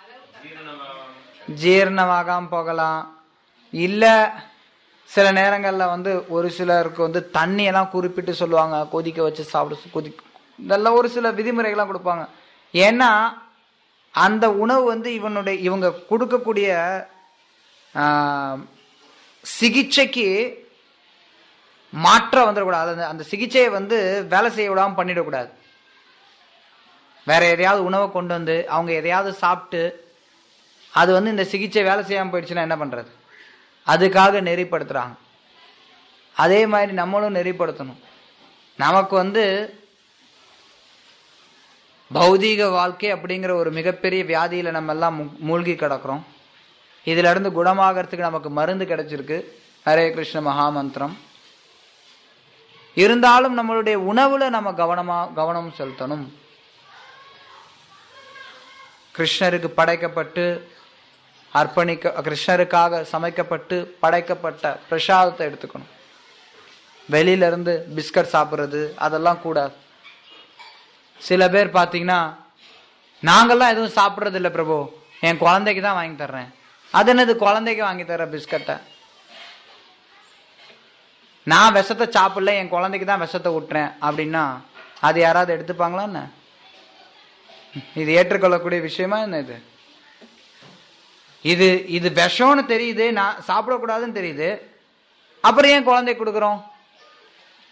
ஜீரணமாகாம போகலாம் இல்ல சில நேரங்கள்ல வந்து ஒரு சிலருக்கு வந்து தண்ணி எல்லாம் குறிப்பிட்டு சொல்லுவாங்க கொதிக்க வச்சு சாப்பிட கொதி இதெல்லாம் ஒரு சில விதிமுறைகள்லாம் கொடுப்பாங்க ஏன்னா அந்த உணவு வந்து இவனுடைய இவங்க கொடுக்கக்கூடிய ஆ, சிகிச்சைக்கு மாற்றம் வந்துடக்கூடாது அந்த அந்த சிகிச்சையை வந்து வேலை செய்ய விடாம பண்ணிடக்கூடாது வேற எதையாவது உணவை கொண்டு வந்து அவங்க எதையாவது சாப்பிட்டு அது வந்து இந்த சிகிச்சை வேலை செய்யாம போயிடுச்சுன்னா என்ன பண்றது அதுக்காக நெறிப்படுத்துறாங்க அதே மாதிரி நம்மளும் நெறிப்படுத்தணும் நமக்கு வந்து பௌதீக வாழ்க்கை அப்படிங்கிற ஒரு மிகப்பெரிய வியாதியில நம்ம எல்லாம் மூ- மூழ்கி கிடக்கிறோம் இதுல இருந்து குணமாகறதுக்கு நமக்கு மருந்து கிடைச்சிருக்கு ஹரே கிருஷ்ண மகாமந்திரம் இருந்தாலும் நம்மளுடைய உணவுல நம்ம கவனமா கவனம் செலுத்தணும் கிருஷ்ணருக்கு படைக்கப்பட்டு அர்ப்பணிக்க கிருஷ்ணருக்காக சமைக்கப்பட்டு படைக்கப்பட்ட பிரசாதத்தை எடுத்துக்கணும் வெளியில இருந்து பிஸ்கட் சாப்பிட்றது அதெல்லாம் கூடாது சில பேர் பார்த்தீங்கன்னா நாங்கெல்லாம் எதுவும் சாப்பிட்றது இல்லை பிரபு என் குழந்தைக்கு தான் வாங்கி தர்றேன் அது என்னது குழந்தைக்கு வாங்கி தர்ற பிஸ்கட்டை நான் விஷத்தை சாப்பிடல என் குழந்தைக்கு தான் விஷத்தை விட்டுறேன் அப்படின்னா அது யாராவது எடுத்துப்பாங்களா என்ன இது ஏற்றுக்கொள்ளக்கூடிய விஷயமா என்ன இது இது இது விஷம்னு தெரியுது நான் சாப்பிடக்கூடாதுன்னு தெரியுது அப்புறம் ஏன் குழந்தைக்கு கொடுக்குறோம்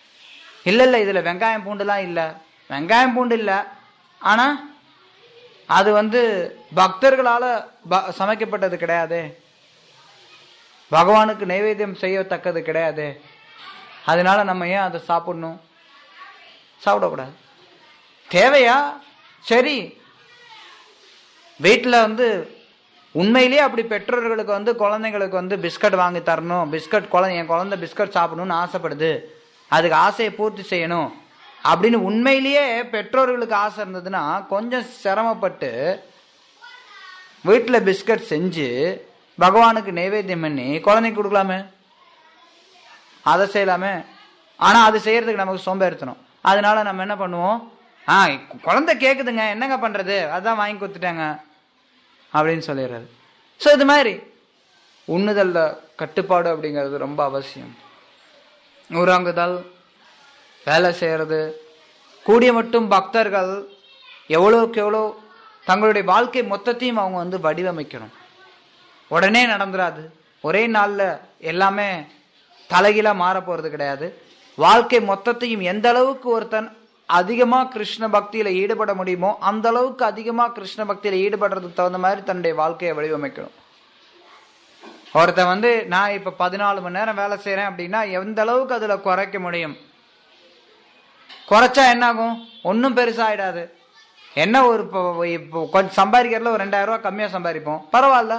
இல்ல இல்ல இதுல வெங்காயம் பூண்டுலாம் இல்ல வெங்காயம் பூண்டு இல்ல ஆனா அது வந்து பக்தர்களால ப- சமைக்கப்பட்டது கிடையாதே பகவானுக்கு நைவேத்தியம் செய்யத்தக்கது கிடையாது அதனால நம்ம ஏன் அதை சாப்பிடணும் சாப்பிடக்கூடாது தேவையா சரி வீட்டில் வந்து உண்மையிலேயே அப்படி பெற்றோர்களுக்கு வந்து குழந்தைங்களுக்கு வந்து பிஸ்கட் வாங்கி தரணும் பிஸ்கட் குழந்தை என் குழந்தை பிஸ்கட் சாப்பிடணும்னு ஆசைப்படுது அதுக்கு ஆசையை பூர்த்தி செய்யணும் அப்படின்னு உண்மையிலேயே பெற்றோர்களுக்கு ஆசை இருந்ததுன்னா கொஞ்சம் சிரமப்பட்டு வீட்டில் பிஸ்கட் செஞ்சு பகவானுக்கு நைவேத்தியம் பண்ணி குழந்தைக்கு கொடுக்கலாமே அதை செய்யலாமே ஆனால் அது செய்யறதுக்கு நமக்கு சோம்பேறித்தனம் அதனால நம்ம என்ன பண்ணுவோம் ஆ குழந்தை கேட்குதுங்க என்னங்க பண்ணுறது அதான் வாங்கி கொடுத்துட்டாங்க அப்படின்னு சொல்லிடுறாரு ஸோ இது மாதிரி உண்ணுதல்ல கட்டுப்பாடு அப்படிங்கிறது ரொம்ப அவசியம் உறங்குதல் வேலை செய்கிறது கூடிய மட்டும் பக்தர்கள் எவ்வளோக்கு எவ்வளோ தங்களுடைய வாழ்க்கை மொத்தத்தையும் அவங்க வந்து வடிவமைக்கணும் உடனே நடந்துராது ஒரே நாளில் எல்லாமே தலைகீழாக மாற போகிறது கிடையாது வாழ்க்கை மொத்தத்தையும் எந்த அளவுக்கு ஒருத்தன் அதிகமாக கிருஷ்ண பக்தியில் ஈடுபட முடியுமோ அந்த அளவுக்கு அதிகமாக கிருஷ்ண பக்தியில் ஈடுபடுறதுக்கு தகுந்த மாதிரி தன்னுடைய வாழ்க்கையை வடிவமைக்கணும் ஒருத்தன் வந்து நான் இப்போ பதினாலு மணி நேரம் வேலை செய்கிறேன் அப்படின்னா எந்த அளவுக்கு அதில் குறைக்க முடியும் குறைச்சா என்ன ஆகும் ஒன்றும் பெருசாகிடாது என்ன ஒரு இப்போ இப்போ கொஞ்சம் சம்பாதிக்கிறதுல ஒரு ரெண்டாயிரம் ரூபா கம்மியாக சம்பாதிப்போம் பரவாயில்ல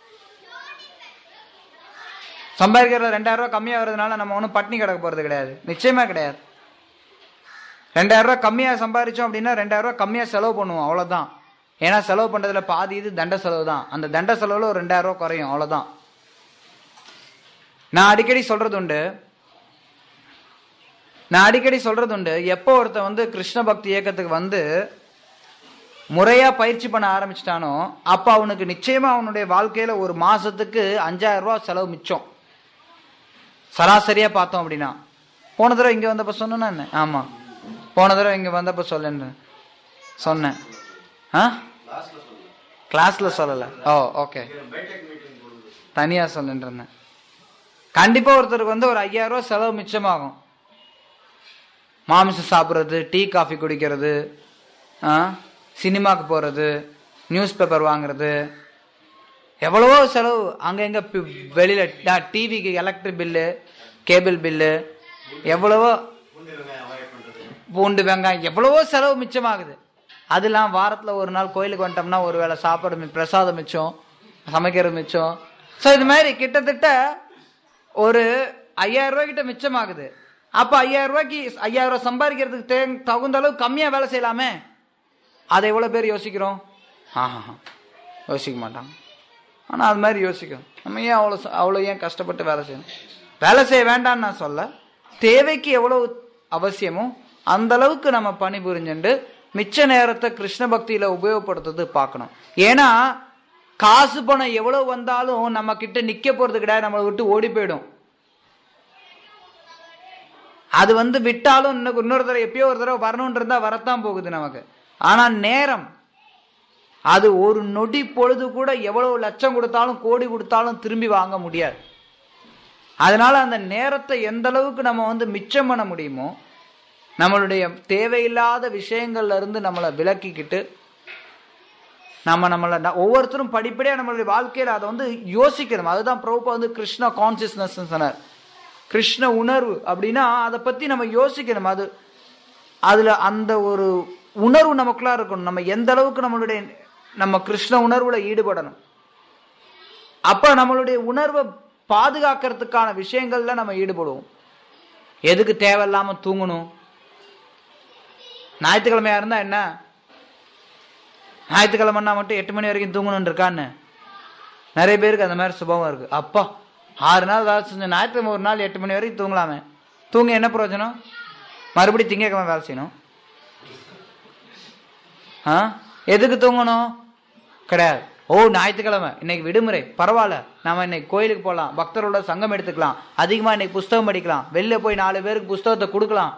சம்பாதிக்கிறதுல ரெண்டாயிரம் ரூபா கம்மியாக வர்றதுனால நம்ம ஒன்றும் பட்னி கிடக்க போகிறது கிடையாது நிச்சயமா கிடையாது ரெண்டாயிரம் ரூபா கம்மியாக சம்பாதிச்சோம் அப்படின்னா ரெண்டாயிரம் ரூபா கம்மியாக செலவு பண்ணுவோம் அவ்வளோதான் ஏன்னா செலவு பண்ணுறதுல பாதி இது தண்ட செலவு தான் அந்த தண்ட செலவில் ஒரு ரெண்டாயிரம் ரூபா குறையும் அவ்வளோதான் நான் அடிக்கடி சொல்றது உண்டு நான் அடிக்கடி சொல்றது உண்டு எப்போ ஒருத்தன் வந்து கிருஷ்ண பக்தி இயக்கத்துக்கு வந்து முறையா பயிற்சி பண்ண ஆரம்பிச்சிட்டானோ அப்ப அவனுக்கு நிச்சயமா அவனுடைய வாழ்க்கையில ஒரு மாசத்துக்கு அஞ்சாயிரம் ரூபாய் செலவு மிச்சம் சராசரியா பார்த்தோம் அப்படின்னா போன தடவை இங்க வந்தப்ப சொன்னா என்ன ஆமா போன தடவை இங்க வந்தப்ப சொல்லேன் சொன்னேன் ஆ கிளாஸ்ல சொல்லல ஓ ஓகே தனியா சொல்லிட்டு இருந்தேன் கண்டிப்பா ஒருத்தருக்கு வந்து ஒரு ஐயாயிரம் ரூபாய் செலவு மிச்சமாகும் மாமிசம் சாப்பிட்றது டீ காஃபி குடிக்கிறது ஆ, சினிமாக்கு போகிறது நியூஸ் பேப்பர் வாங்குறது எவ்வளவோ செலவு அங்கங்க பி- வெளியில டிவிக்கு எலக்ட்ரிக் பில்லு கேபிள் பில்லு எவ்வளவோ பூண்டு வெங்காயம் எவ்வளவோ செலவு மிச்சமாகுது அதெல்லாம் வாரத்துல ஒரு நாள் கோயிலுக்கு வந்துட்டோம்னா ஒரு வேளை சாப்பாடு மி- பிரசாதம் மிச்சம் சமைக்கிறது மிச்சம் ஸோ இது மாதிரி கிட்டத்தட்ட ஒரு ஐயாயிரம் ரூபாய் கிட்ட மிச்சமாகுது அப்ப ஐயாயிரம் ரூபாய்க்கு ஐயாயிரம் ரூபாய் சம்பாதிக்கிறதுக்கு தே- தகுந்த அளவு கம்மியா வேலை செய்யலாமே அதை எவ்வளவு பேர் யோசிக்கிறோம் ஆஹா யோசிக்க மாட்டாங்க ஆனா அது மாதிரி யோசிக்கணும் நம்ம ஏன் அவ்வளோ ச- அவ்வளோ ஏன் கஷ்டப்பட்டு வேலை செய்யணும் வேலை செய்ய வேண்டாம்னு நான் சொல்ல தேவைக்கு எவ்வளவு அவசியமோ அந்த அளவுக்கு நம்ம பணிபுரிஞ்சுண்டு மிச்ச நேரத்தை கிருஷ்ண பக்தியில உபயோகப்படுத்துறது பார்க்கணும் ஏன்னா காசு பணம் எவ்வளவு வந்தாலும் நம்ம கிட்ட நிக்க போறது கிடையாது நம்மளை விட்டு ஓடி போயிடும் அது வந்து விட்டாலும் இன்னும் இன்னொரு தடவை எப்பயோ ஒரு தடவை வரணும்னு இருந்தா வரத்தான் போகுது நமக்கு ஆனா நேரம் அது ஒரு நொடி பொழுது கூட எவ்வளவு லட்சம் கொடுத்தாலும் கோடி கொடுத்தாலும் திரும்பி வாங்க முடியாது அதனால அந்த நேரத்தை எந்த அளவுக்கு நம்ம வந்து மிச்சம் பண்ண முடியுமோ நம்மளுடைய தேவையில்லாத விஷயங்கள்ல இருந்து நம்மளை விலக்கிக்கிட்டு நம்ம நம்மளை ந- ஒவ்வொருத்தரும் படிப்படியா நம்மளுடைய வாழ்க்கையில அதை வந்து யோசிக்கணும் அதுதான் பிரபுப்பா வந்து கிருஷ்ண கான்சியஸ்னஸ் சொன்னார் கிருஷ்ண உணர்வு அப்படின்னா அதை பத்தி நம்ம யோசிக்கணும் அது அதுல அந்த ஒரு உணர்வு நமக்குள்ளா இருக்கணும் நம்ம எந்த அளவுக்கு நம்மளுடைய நம்ம கிருஷ்ண உணர்வுல ஈடுபடணும் அப்ப நம்மளுடைய உணர்வை பாதுகாக்கிறதுக்கான விஷயங்கள்ல நம்ம ஈடுபடுவோம் எதுக்கு தேவையில்லாம தூங்கணும் ஞாயிற்றுக்கிழமையா இருந்தா என்ன ஞாயிற்றுக்கிழமைன்னா மட்டும் எட்டு மணி வரைக்கும் தூங்கணும்னு இருக்கான்னு நிறைய பேருக்கு அந்த மாதிரி சுபம் இருக்கு அப்பா ஆறு நாள் வேலை செஞ்ச ஞாயிற்றுக்கிழமை ஒரு நாள் எட்டு மணி வரைக்கும் தூங்கலாமே தூங்க என்ன பிரயோஜனம் மறுபடியும் திங்கக்கிழமை வேலை செய்யணும் ஆ எதுக்கு தூங்கணும் கிடையாது ஓ ஞாயிற்றுக்கிழமை இன்னைக்கு விடுமுறை பரவாயில்ல நம்ம இன்னைக்கு கோயிலுக்கு போகலாம் பக்தரோட சங்கம் எடுத்துக்கலாம் அதிகமா இன்னைக்கு புஸ்தகம் படிக்கலாம் வெளில போய் நாலு பேருக்கு புஸ்தகத்தை கொடுக்கலாம்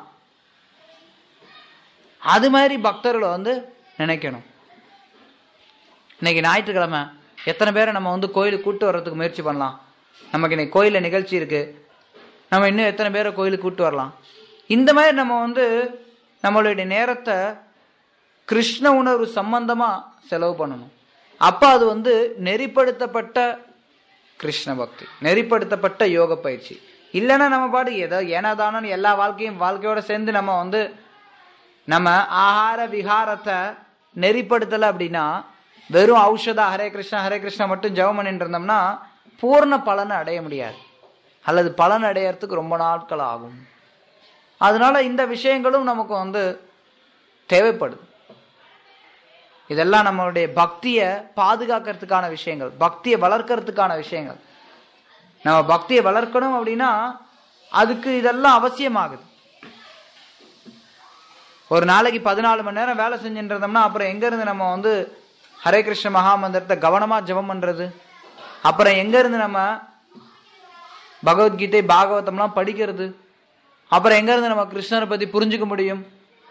அது மாதிரி பக்தர்களை வந்து நினைக்கணும் இன்னைக்கு ஞாயிற்றுக்கிழமை எத்தனை பேரை நம்ம வந்து கோயிலுக்கு கூட்டு வர்றதுக்கு முயற்சி பண்ணலாம் நமக்கு இன்னைக்கு கோயிலில் நிகழ்ச்சி இருக்கு நம்ம இன்னும் எத்தனை பேரை கோயிலுக்கு கூட்டு வரலாம் இந்த மாதிரி நம்ம வந்து நம்மளுடைய நேரத்தை கிருஷ்ண உணர்வு சம்பந்தமா செலவு பண்ணணும் அப்ப அது வந்து நெறிப்படுத்தப்பட்ட கிருஷ்ண பக்தி நெறிப்படுத்தப்பட்ட யோக பயிற்சி இல்லைன்னா நம்ம பாடு ஏதோ ஏனாதானு எல்லா வாழ்க்கையும் வாழ்க்கையோட சேர்ந்து நம்ம வந்து நம்ம ஆகார விகாரத்தை நெறிப்படுத்தலை அப்படின்னா வெறும் ஔஷதா ஹரே கிருஷ்ணா ஹரே கிருஷ்ணா மட்டும் ஜெபம் பண்ணிட்டு இருந்தோம்னா பூர்ண பலனை அடைய முடியாது அல்லது பலன் அடையறதுக்கு ரொம்ப நாட்கள் ஆகும் அதனால இந்த விஷயங்களும் நமக்கு வந்து தேவைப்படுது இதெல்லாம் நம்மளுடைய பக்தியை பாதுகாக்கிறதுக்கான விஷயங்கள் பக்தியை வளர்க்கறதுக்கான விஷயங்கள் நம்ம பக்தியை வளர்க்கணும் அப்படின்னா அதுக்கு இதெல்லாம் அவசியமாகுது ஒரு நாளைக்கு பதினாலு மணி நேரம் வேலை செஞ்சுட்டு இருந்தோம்னா அப்புறம் எங்க இருந்து நம்ம வந்து ஹரே கிருஷ்ண மகாமந்திரத்தை கவனமா ஜெபம் பண்றது அப்புறம் எங்க இருந்து நம்ம பகவத்கீதை பாகவதம்லாம் படிக்கிறது அப்புறம் எங்க இருந்து நம்ம கிருஷ்ணரை பத்தி புரிஞ்சுக்க முடியும்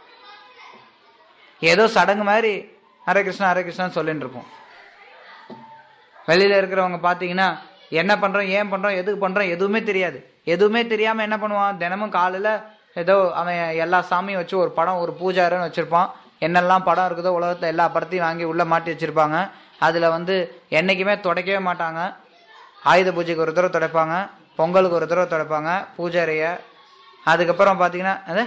ஏதோ சடங்கு மாதிரி ஹரே கிருஷ்ணா ஹரே கிருஷ்ணா சொல்லிட்டு இருப்போம் வெளியில இருக்கிறவங்க பாத்தீங்கன்னா என்ன பண்றோம் ஏன் பண்றோம் எதுக்கு பண்றோம் எதுவுமே தெரியாது எதுவுமே தெரியாம என்ன பண்ணுவான் தினமும் காலையில ஏதோ அவன் எல்லா சாமியும் வச்சு ஒரு படம் ஒரு பூஜாரன்னு வச்சிருப்பான் என்னெல்லாம் படம் இருக்குதோ உலகத்துல எல்லா படத்தையும் வாங்கி உள்ள மாட்டி வச்சிருப்பாங்க அதுல வந்து என்னைக்குமே துடைக்கவே மாட்டாங்க ஆயுத பூஜைக்கு ஒரு தடவை துடைப்பாங்க பொங்கலுக்கு ஒரு தடவை துடைப்பாங்க பூஜாரிய அதுக்கப்புறம் பார்த்தீங்கன்னா அது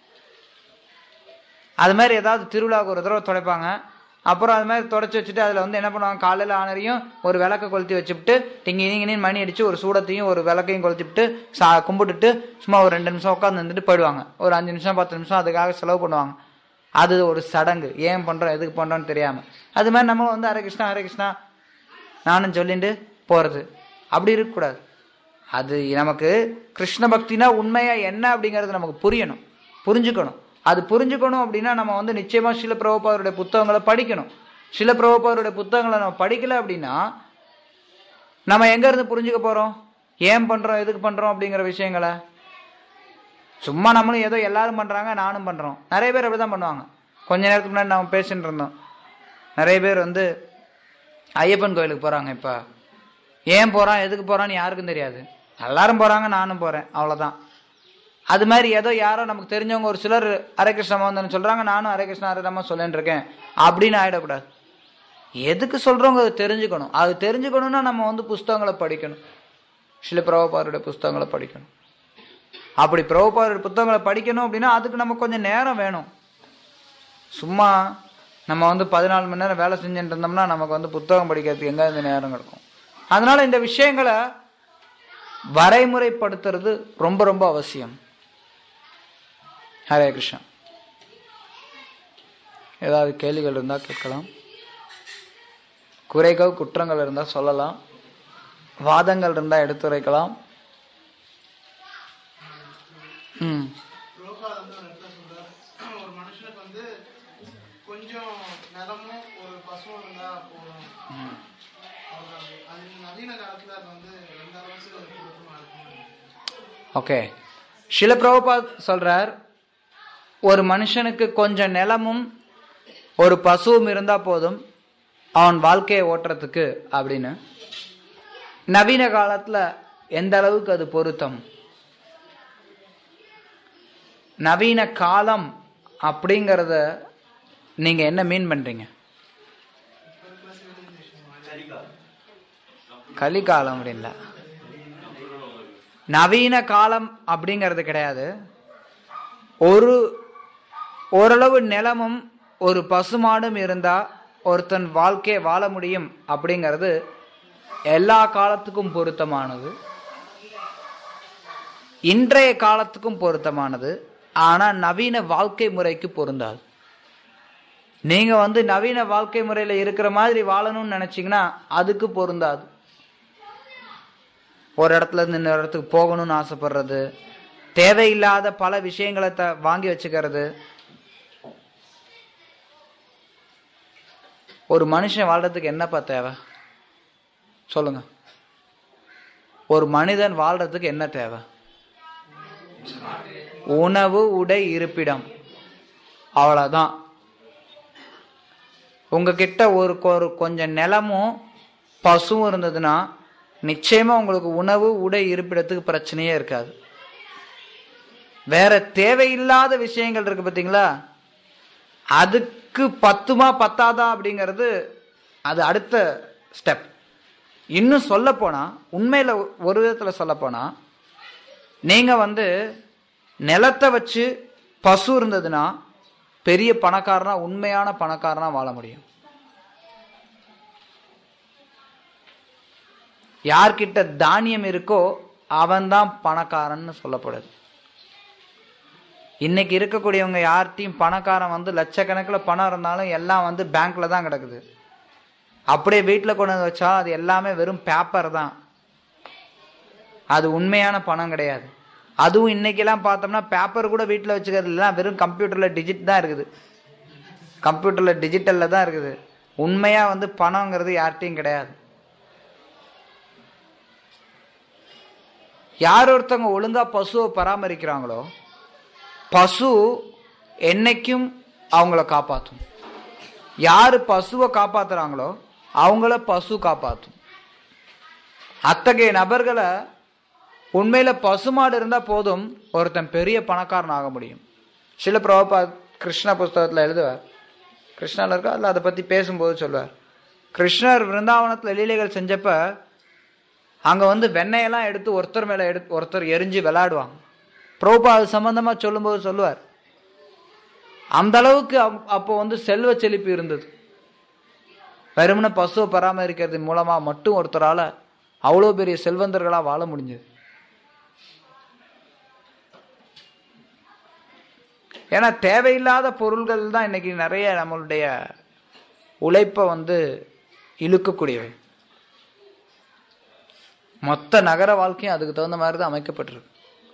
அது மாதிரி ஏதாவது திருவிழாவுக்கு ஒரு தடவை துடைப்பாங்க அப்புறம் அது மாதிரி தொடச்சி வச்சுட்டு அதில் வந்து என்ன பண்ணுவாங்க காலையில் ஆனரையும் ஒரு விளக்கை கொளுத்தி வச்சுட்டு டிங்கி நீங்கினின்னு மணி அடித்து ஒரு சூடத்தையும் ஒரு விளக்கையும் கொளுத்திவிட்டு சா கும்பிட்டுட்டு சும்மா ஒரு ரெண்டு நிமிஷம் உட்காந்து இருந்துட்டு போயிடுவாங்க ஒரு அஞ்சு நிமிஷம் பத்து நிமிஷம் அதுக்காக செலவு பண்ணுவாங்க அது ஒரு சடங்கு ஏன் பண்ணுறோம் எதுக்கு பண்ணுறோன்னு தெரியாமல் அது மாதிரி நம்ம வந்து ஹரே கிருஷ்ணா ஹரே கிருஷ்ணா நானும் சொல்லிட்டு போகிறது அப்படி இருக்கக்கூடாது அது நமக்கு கிருஷ்ண பக்தினா உண்மையா என்ன அப்படிங்கிறது நமக்கு புரியணும் புரிஞ்சுக்கணும் அது புரிஞ்சுக்கணும் அப்படின்னா நம்ம வந்து நிச்சயமா சில பிரபுபாதருடைய புத்தகங்களை படிக்கணும் சில பிரபுபாதருடைய புத்தகங்களை நம்ம படிக்கல அப்படின்னா நம்ம எங்க இருந்து புரிஞ்சுக்க போறோம் ஏன் பண்றோம் எதுக்கு பண்றோம் அப்படிங்கிற விஷயங்களை சும்மா நம்மளும் ஏதோ எல்லாரும் பண்றாங்க நானும் பண்றோம் நிறைய பேர் அப்படிதான் பண்ணுவாங்க கொஞ்ச நேரத்துக்கு முன்னாடி நம்ம பேசிட்டு இருந்தோம் நிறைய பேர் வந்து ஐயப்பன் கோயிலுக்கு போறாங்க இப்ப ஏன் போறான் எதுக்கு போறான்னு யாருக்கும் தெரியாது எல்லாரும் போறாங்க நானும் போறேன் அவ்வளவுதான் அது மாதிரி ஏதோ யாரோ நமக்கு தெரிஞ்சவங்க ஒரு சிலர் ஹரே கிருஷ்ண மகந்தன் சொல்றாங்க நானும் ஹரே கிருஷ்ண ஹரே ராமா சொல்லிட்டு இருக்கேன் அப்படின்னு ஆயிடக்கூடாது எதுக்கு சொல்றவங்க அது தெரிஞ்சுக்கணும் அது தெரிஞ்சுக்கணும்னா நம்ம வந்து புஸ்தகங்களை படிக்கணும் சில பிரபுபாருடைய புஸ்தகங்களை படிக்கணும் அப்படி பிரபுபாருடைய புத்தகங்களை படிக்கணும் அப்படின்னா அதுக்கு நமக்கு கொஞ்சம் நேரம் வேணும் சும்மா நம்ம வந்து பதினாலு மணி நேரம் வேலை செஞ்சுட்டு இருந்தோம்னா நமக்கு வந்து புத்தகம் படிக்கிறதுக்கு எங்க இந்த நேரம் கிடைக்கும் அதனால இந்த விஷயங்களை வரைமுறைப்படுத்துறது ரொம்ப ரொம்ப அவசியம் ஹரே கிருஷ்ணா ஏதாவது கேள்விகள் இருந்தால் கேட்கலாம் குறைகள் குற்றங்கள் இருந்தால் சொல்லலாம் வாதங்கள் இருந்தால் எடுத்துரைக்கலாம் ம் பிரபுபாத் வந்து ஒரு இடத்துல சொல்றாரு ஒரு மனுஷனுக்கு வந்து கொஞ்சம் நிலமும் ஒரு பசுவும் இருந்தா போதும் அவ்வளவுதான். அது நவீன காலத்துல அது வந்து எந்த அளவுக்கு பொருத்தமா இருக்கும் ஓகே ஷில பிரபுபாத் சொல்றார் ஒரு மனுஷனுக்கு கொஞ்சம் நிலமும் ஒரு பசுவும் இருந்தா போதும் அவன் வாழ்க்கையை ஓட்டுறதுக்கு அப்படின்னு நவீன காலத்துல எந்த அளவுக்கு அது பொருத்தம் நவீன காலம் அப்படிங்கறத நீங்க என்ன மீன் பண்றீங்க கலிகாலம் அப்படின்ல நவீன காலம் அப்படிங்கிறது கிடையாது ஒரு ஓரளவு நிலமும் ஒரு பசுமாடும் இருந்தா ஒருத்தன் வாழ்க்கையை வாழ முடியும் அப்படிங்கிறது எல்லா காலத்துக்கும் பொருத்தமானது இன்றைய காலத்துக்கும் பொருத்தமானது ஆனா நவீன வாழ்க்கை முறைக்கு பொருந்தாது நீங்க வந்து நவீன வாழ்க்கை முறையில இருக்கிற மாதிரி வாழணும்னு நினைச்சீங்கன்னா அதுக்கு பொருந்தாது ஒரு இடத்துல இருந்து இன்னொரு இடத்துக்கு போகணும்னு ஆசைப்படுறது தேவையில்லாத பல விஷயங்களை த வாங்கி வச்சுக்கிறது ஒரு மனுஷன் வாழ்றதுக்கு என்னப்பா தேவை சொல்லுங்க ஒரு மனிதன் வாழ்றதுக்கு என்ன தேவை உணவு உடை இருப்பிடம் அவ்வளவுதான் உங்ககிட்ட ஒரு ஒரு கொஞ்சம் நிலமும் பசுவும் இருந்ததுன்னா நிச்சயமா உங்களுக்கு உணவு உடை இருப்பிடத்துக்கு பிரச்சனையே இருக்காது வேற தேவையில்லாத விஷயங்கள் இருக்கு பார்த்தீங்களா அது அதுக்கு பத்துமா பத்தாதா அப்படிங்கிறது அது அடுத்த ஸ்டெப் இன்னும் சொல்ல போனா உண்மையில ஒரு விதத்துல சொல்ல போனா நீங்க வந்து நிலத்தை வச்சு பசு இருந்ததுன்னா பெரிய பணக்காரனா உண்மையான பணக்காரனா வாழ முடியும் யார்கிட்ட தானியம் இருக்கோ அவன்தான் பணக்காரன்னு சொல்லப்படுது இன்னைக்கு இருக்கக்கூடியவங்க யார்கிட்டையும் பணக்காரன் வந்து லட்சக்கணக்கில் பணம் இருந்தாலும் எல்லாம் வந்து பேங்க்ல தான் கிடக்குது அப்படியே வீட்டில் கொண்டு வந்து வச்சா அது எல்லாமே வெறும் பேப்பர் தான் அது உண்மையான பணம் கிடையாது அதுவும் இன்னைக்கெல்லாம் பார்த்தோம்னா பேப்பர் கூட வீட்டில் வச்சுக்கிறது இல்லை வெறும் கம்ப்யூட்டரில் டிஜிட் தான் இருக்குது கம்ப்யூட்டரில் டிஜிட்டலில் தான் இருக்குது உண்மையாக வந்து பணங்கிறது யார்கிட்டையும் கிடையாது யார் ஒருத்தவங்க ஒழுங்கா பசுவை பராமரிக்கிறாங்களோ பசு என்னைக்கும் அவங்கள காப்பாற்றும் யாரு பசுவை காப்பாத்துறாங்களோ அவங்கள பசு காப்பாற்றும் அத்தகைய நபர்களை உண்மையில பசுமாடு இருந்தா போதும் ஒருத்தன் பெரிய பணக்காரன் ஆக முடியும் சில பிரபா கிருஷ்ண புஸ்தகத்துல எழுதுவார் கிருஷ்ணால இருக்கா இல்ல அதை பத்தி பேசும்போது சொல்லுவார் கிருஷ்ணர் விருந்தாவனத்துல லீலைகள் செஞ்சப்ப அங்க வந்து வெண்ணெயெல்லாம் எடுத்து ஒருத்தர் மேல எடுத்து ஒருத்தர் எரிஞ்சு விளையாடுவாங்க பிரபா அது சம்பந்தமா சொல்லும்போது சொல்லுவார் அந்த அளவுக்கு அப்- அப்போ வந்து செல்வ செழிப்பு இருந்தது வெறுமனே பசுவை பராமரிக்கிறது மூலமா மட்டும் ஒருத்தரால அவ்வளோ பெரிய செல்வந்தர்களா வாழ முடிஞ்சது ஏன்னா தேவையில்லாத பொருள்கள் தான் இன்னைக்கு நிறைய நம்மளுடைய உழைப்பை வந்து இழுக்கக்கூடியவை மொத்த நகர வாழ்க்கையும் அதுக்கு தகுந்த மாதிரி தான் அமைக்கப்பட்டிருக்கு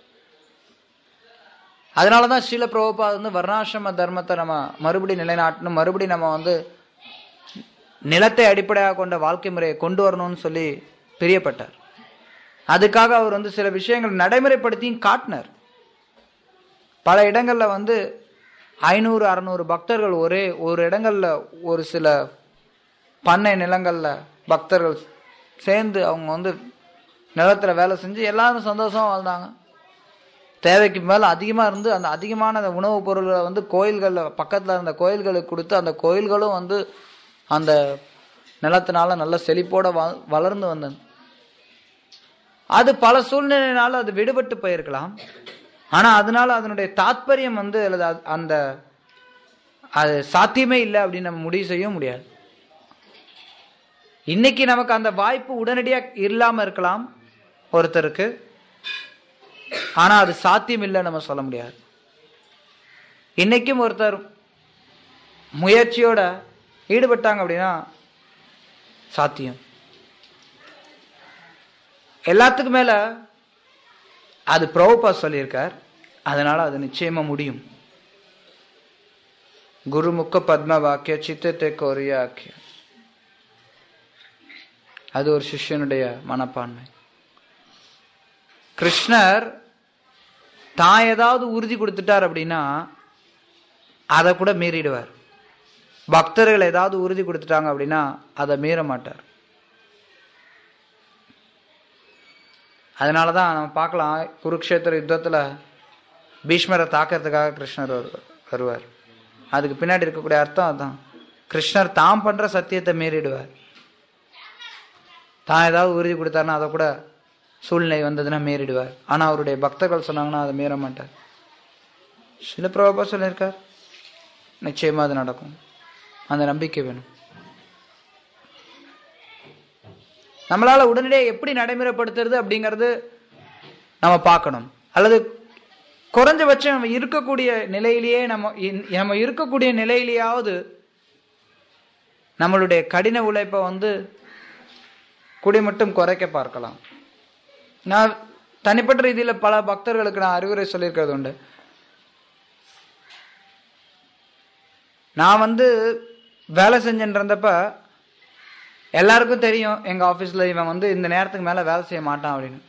அதனால தான் ஸ்ரீல பிரபுபாத் வந்து வர்ணாசிரம தர்மத்தை நம்ம மறுபடி நிலைநாட்டணும் மறுபடி நம்ம வந்து நிலத்தை அடிப்படையாக கொண்ட வாழ்க்கை முறையை கொண்டு வரணும்னு சொல்லி பிரியப்பட்டார் அதுக்காக அவர் வந்து சில விஷயங்கள் நடைமுறைப்படுத்தியும் காட்டினார் பல இடங்கள்ல வந்து ஐநூறு அறநூறு பக்தர்கள் ஒரே ஒரு இடங்கள்ல ஒரு சில பண்ணை நிலங்கள்ல பக்தர்கள் சேர்ந்து அவங்க வந்து நிலத்துல வேலை செஞ்சு எல்லாரும் சந்தோஷமா வாழ்ந்தாங்க தேவைக்கு மேல அதிகமா இருந்து அந்த அதிகமான அந்த உணவுப் பொருள்களை வந்து கோயில்கள்ல பக்கத்துல இருந்த கோயில்களுக்கு கொடுத்து அந்த கோயில்களும் வந்து அந்த நிலத்தினால நல்ல செழிப்போட வ- வளர்ந்து வந்தது அது பல சூழ்நிலையினால அது விடுபட்டு போயிருக்கலாம் ஆனா அதனால அதனுடைய தாத்பரியம் வந்து அல்லது அது- அந்த அது சாத்தியமே இல்லை அப்படின்னு நம்ம முடிவு செய்ய முடியாது இன்னைக்கு நமக்கு அந்த வாய்ப்பு உடனடியா இல்லாம இருக்கலாம் ஒருத்தருக்கு ஆனா அது சாத்தியம் இல்லை நம்ம சொல்ல முடியாது இன்னைக்கும் ஒருத்தர் முயற்சியோட ஈடுபட்டாங்க அப்படின்னா சாத்தியம் எல்லாத்துக்கும் மேல அது பிரபுபா சொல்லியிருக்கார் அதனால அது நிச்சயமா முடியும் குருமுக பத்ம வாக்கிய சித்தத்தை கோரிய ஆக்கிய அது ஒரு சிஷ்யனுடைய மனப்பான்மை கிருஷ்ணர் தான் ஏதாவது உறுதி கொடுத்துட்டார் அப்படின்னா அதை கூட மீறிடுவார் பக்தர்கள் ஏதாவது உறுதி கொடுத்துட்டாங்க அப்படின்னா அதை மீற மாட்டார் அதனால தான் நம்ம பார்க்கலாம் குருக்ஷேத்திர யுத்தத்துல பீஷ்மரை தாக்கிறதுக்காக கிருஷ்ணர் வருவார் வருவார் அதுக்கு பின்னாடி இருக்கக்கூடிய அர்த்தம் அதான் கிருஷ்ணர் தாம் பண்ற சத்தியத்தை மீறிடுவார் தான் ஏதாவது உறுதி கொடுத்தாருன்னா அதை கூட சூழ்நிலை வந்ததுன்னா மீறிடுவார் ஆனா அவருடைய பக்தர்கள் சொன்னாங்கன்னா அதை மீற மாட்டார் சில பிரபா சொல்லியிருக்கார் நிச்சயமா அது நடக்கும் அந்த நம்பிக்கை வேணும் நம்மளால உடனடியாக எப்படி நடைமுறைப்படுத்துறது அப்படிங்கிறது நம்ம பார்க்கணும் அல்லது குறைஞ்சபட்சம் நம்ம இருக்கக்கூடிய நிலையிலேயே நம்ம இன்- நம்ம இருக்கக்கூடிய நிலையிலேயாவது நம்மளுடைய கடின உழைப்பை வந்து குடிமட்டும் குறைக்க பார்க்கலாம் நான் தனிப்பட்ட ரீதியில் பல பக்தர்களுக்கு நான் அறிவுரை சொல்லியிருக்கிறது உண்டு நான் வந்து வேலை செஞ்சுட்டு இருந்தப்ப எல்லாருக்கும் தெரியும் எங்க ஆபீஸ்ல இவன் வந்து இந்த நேரத்துக்கு மேல வேலை செய்ய மாட்டான் அப்படின்னு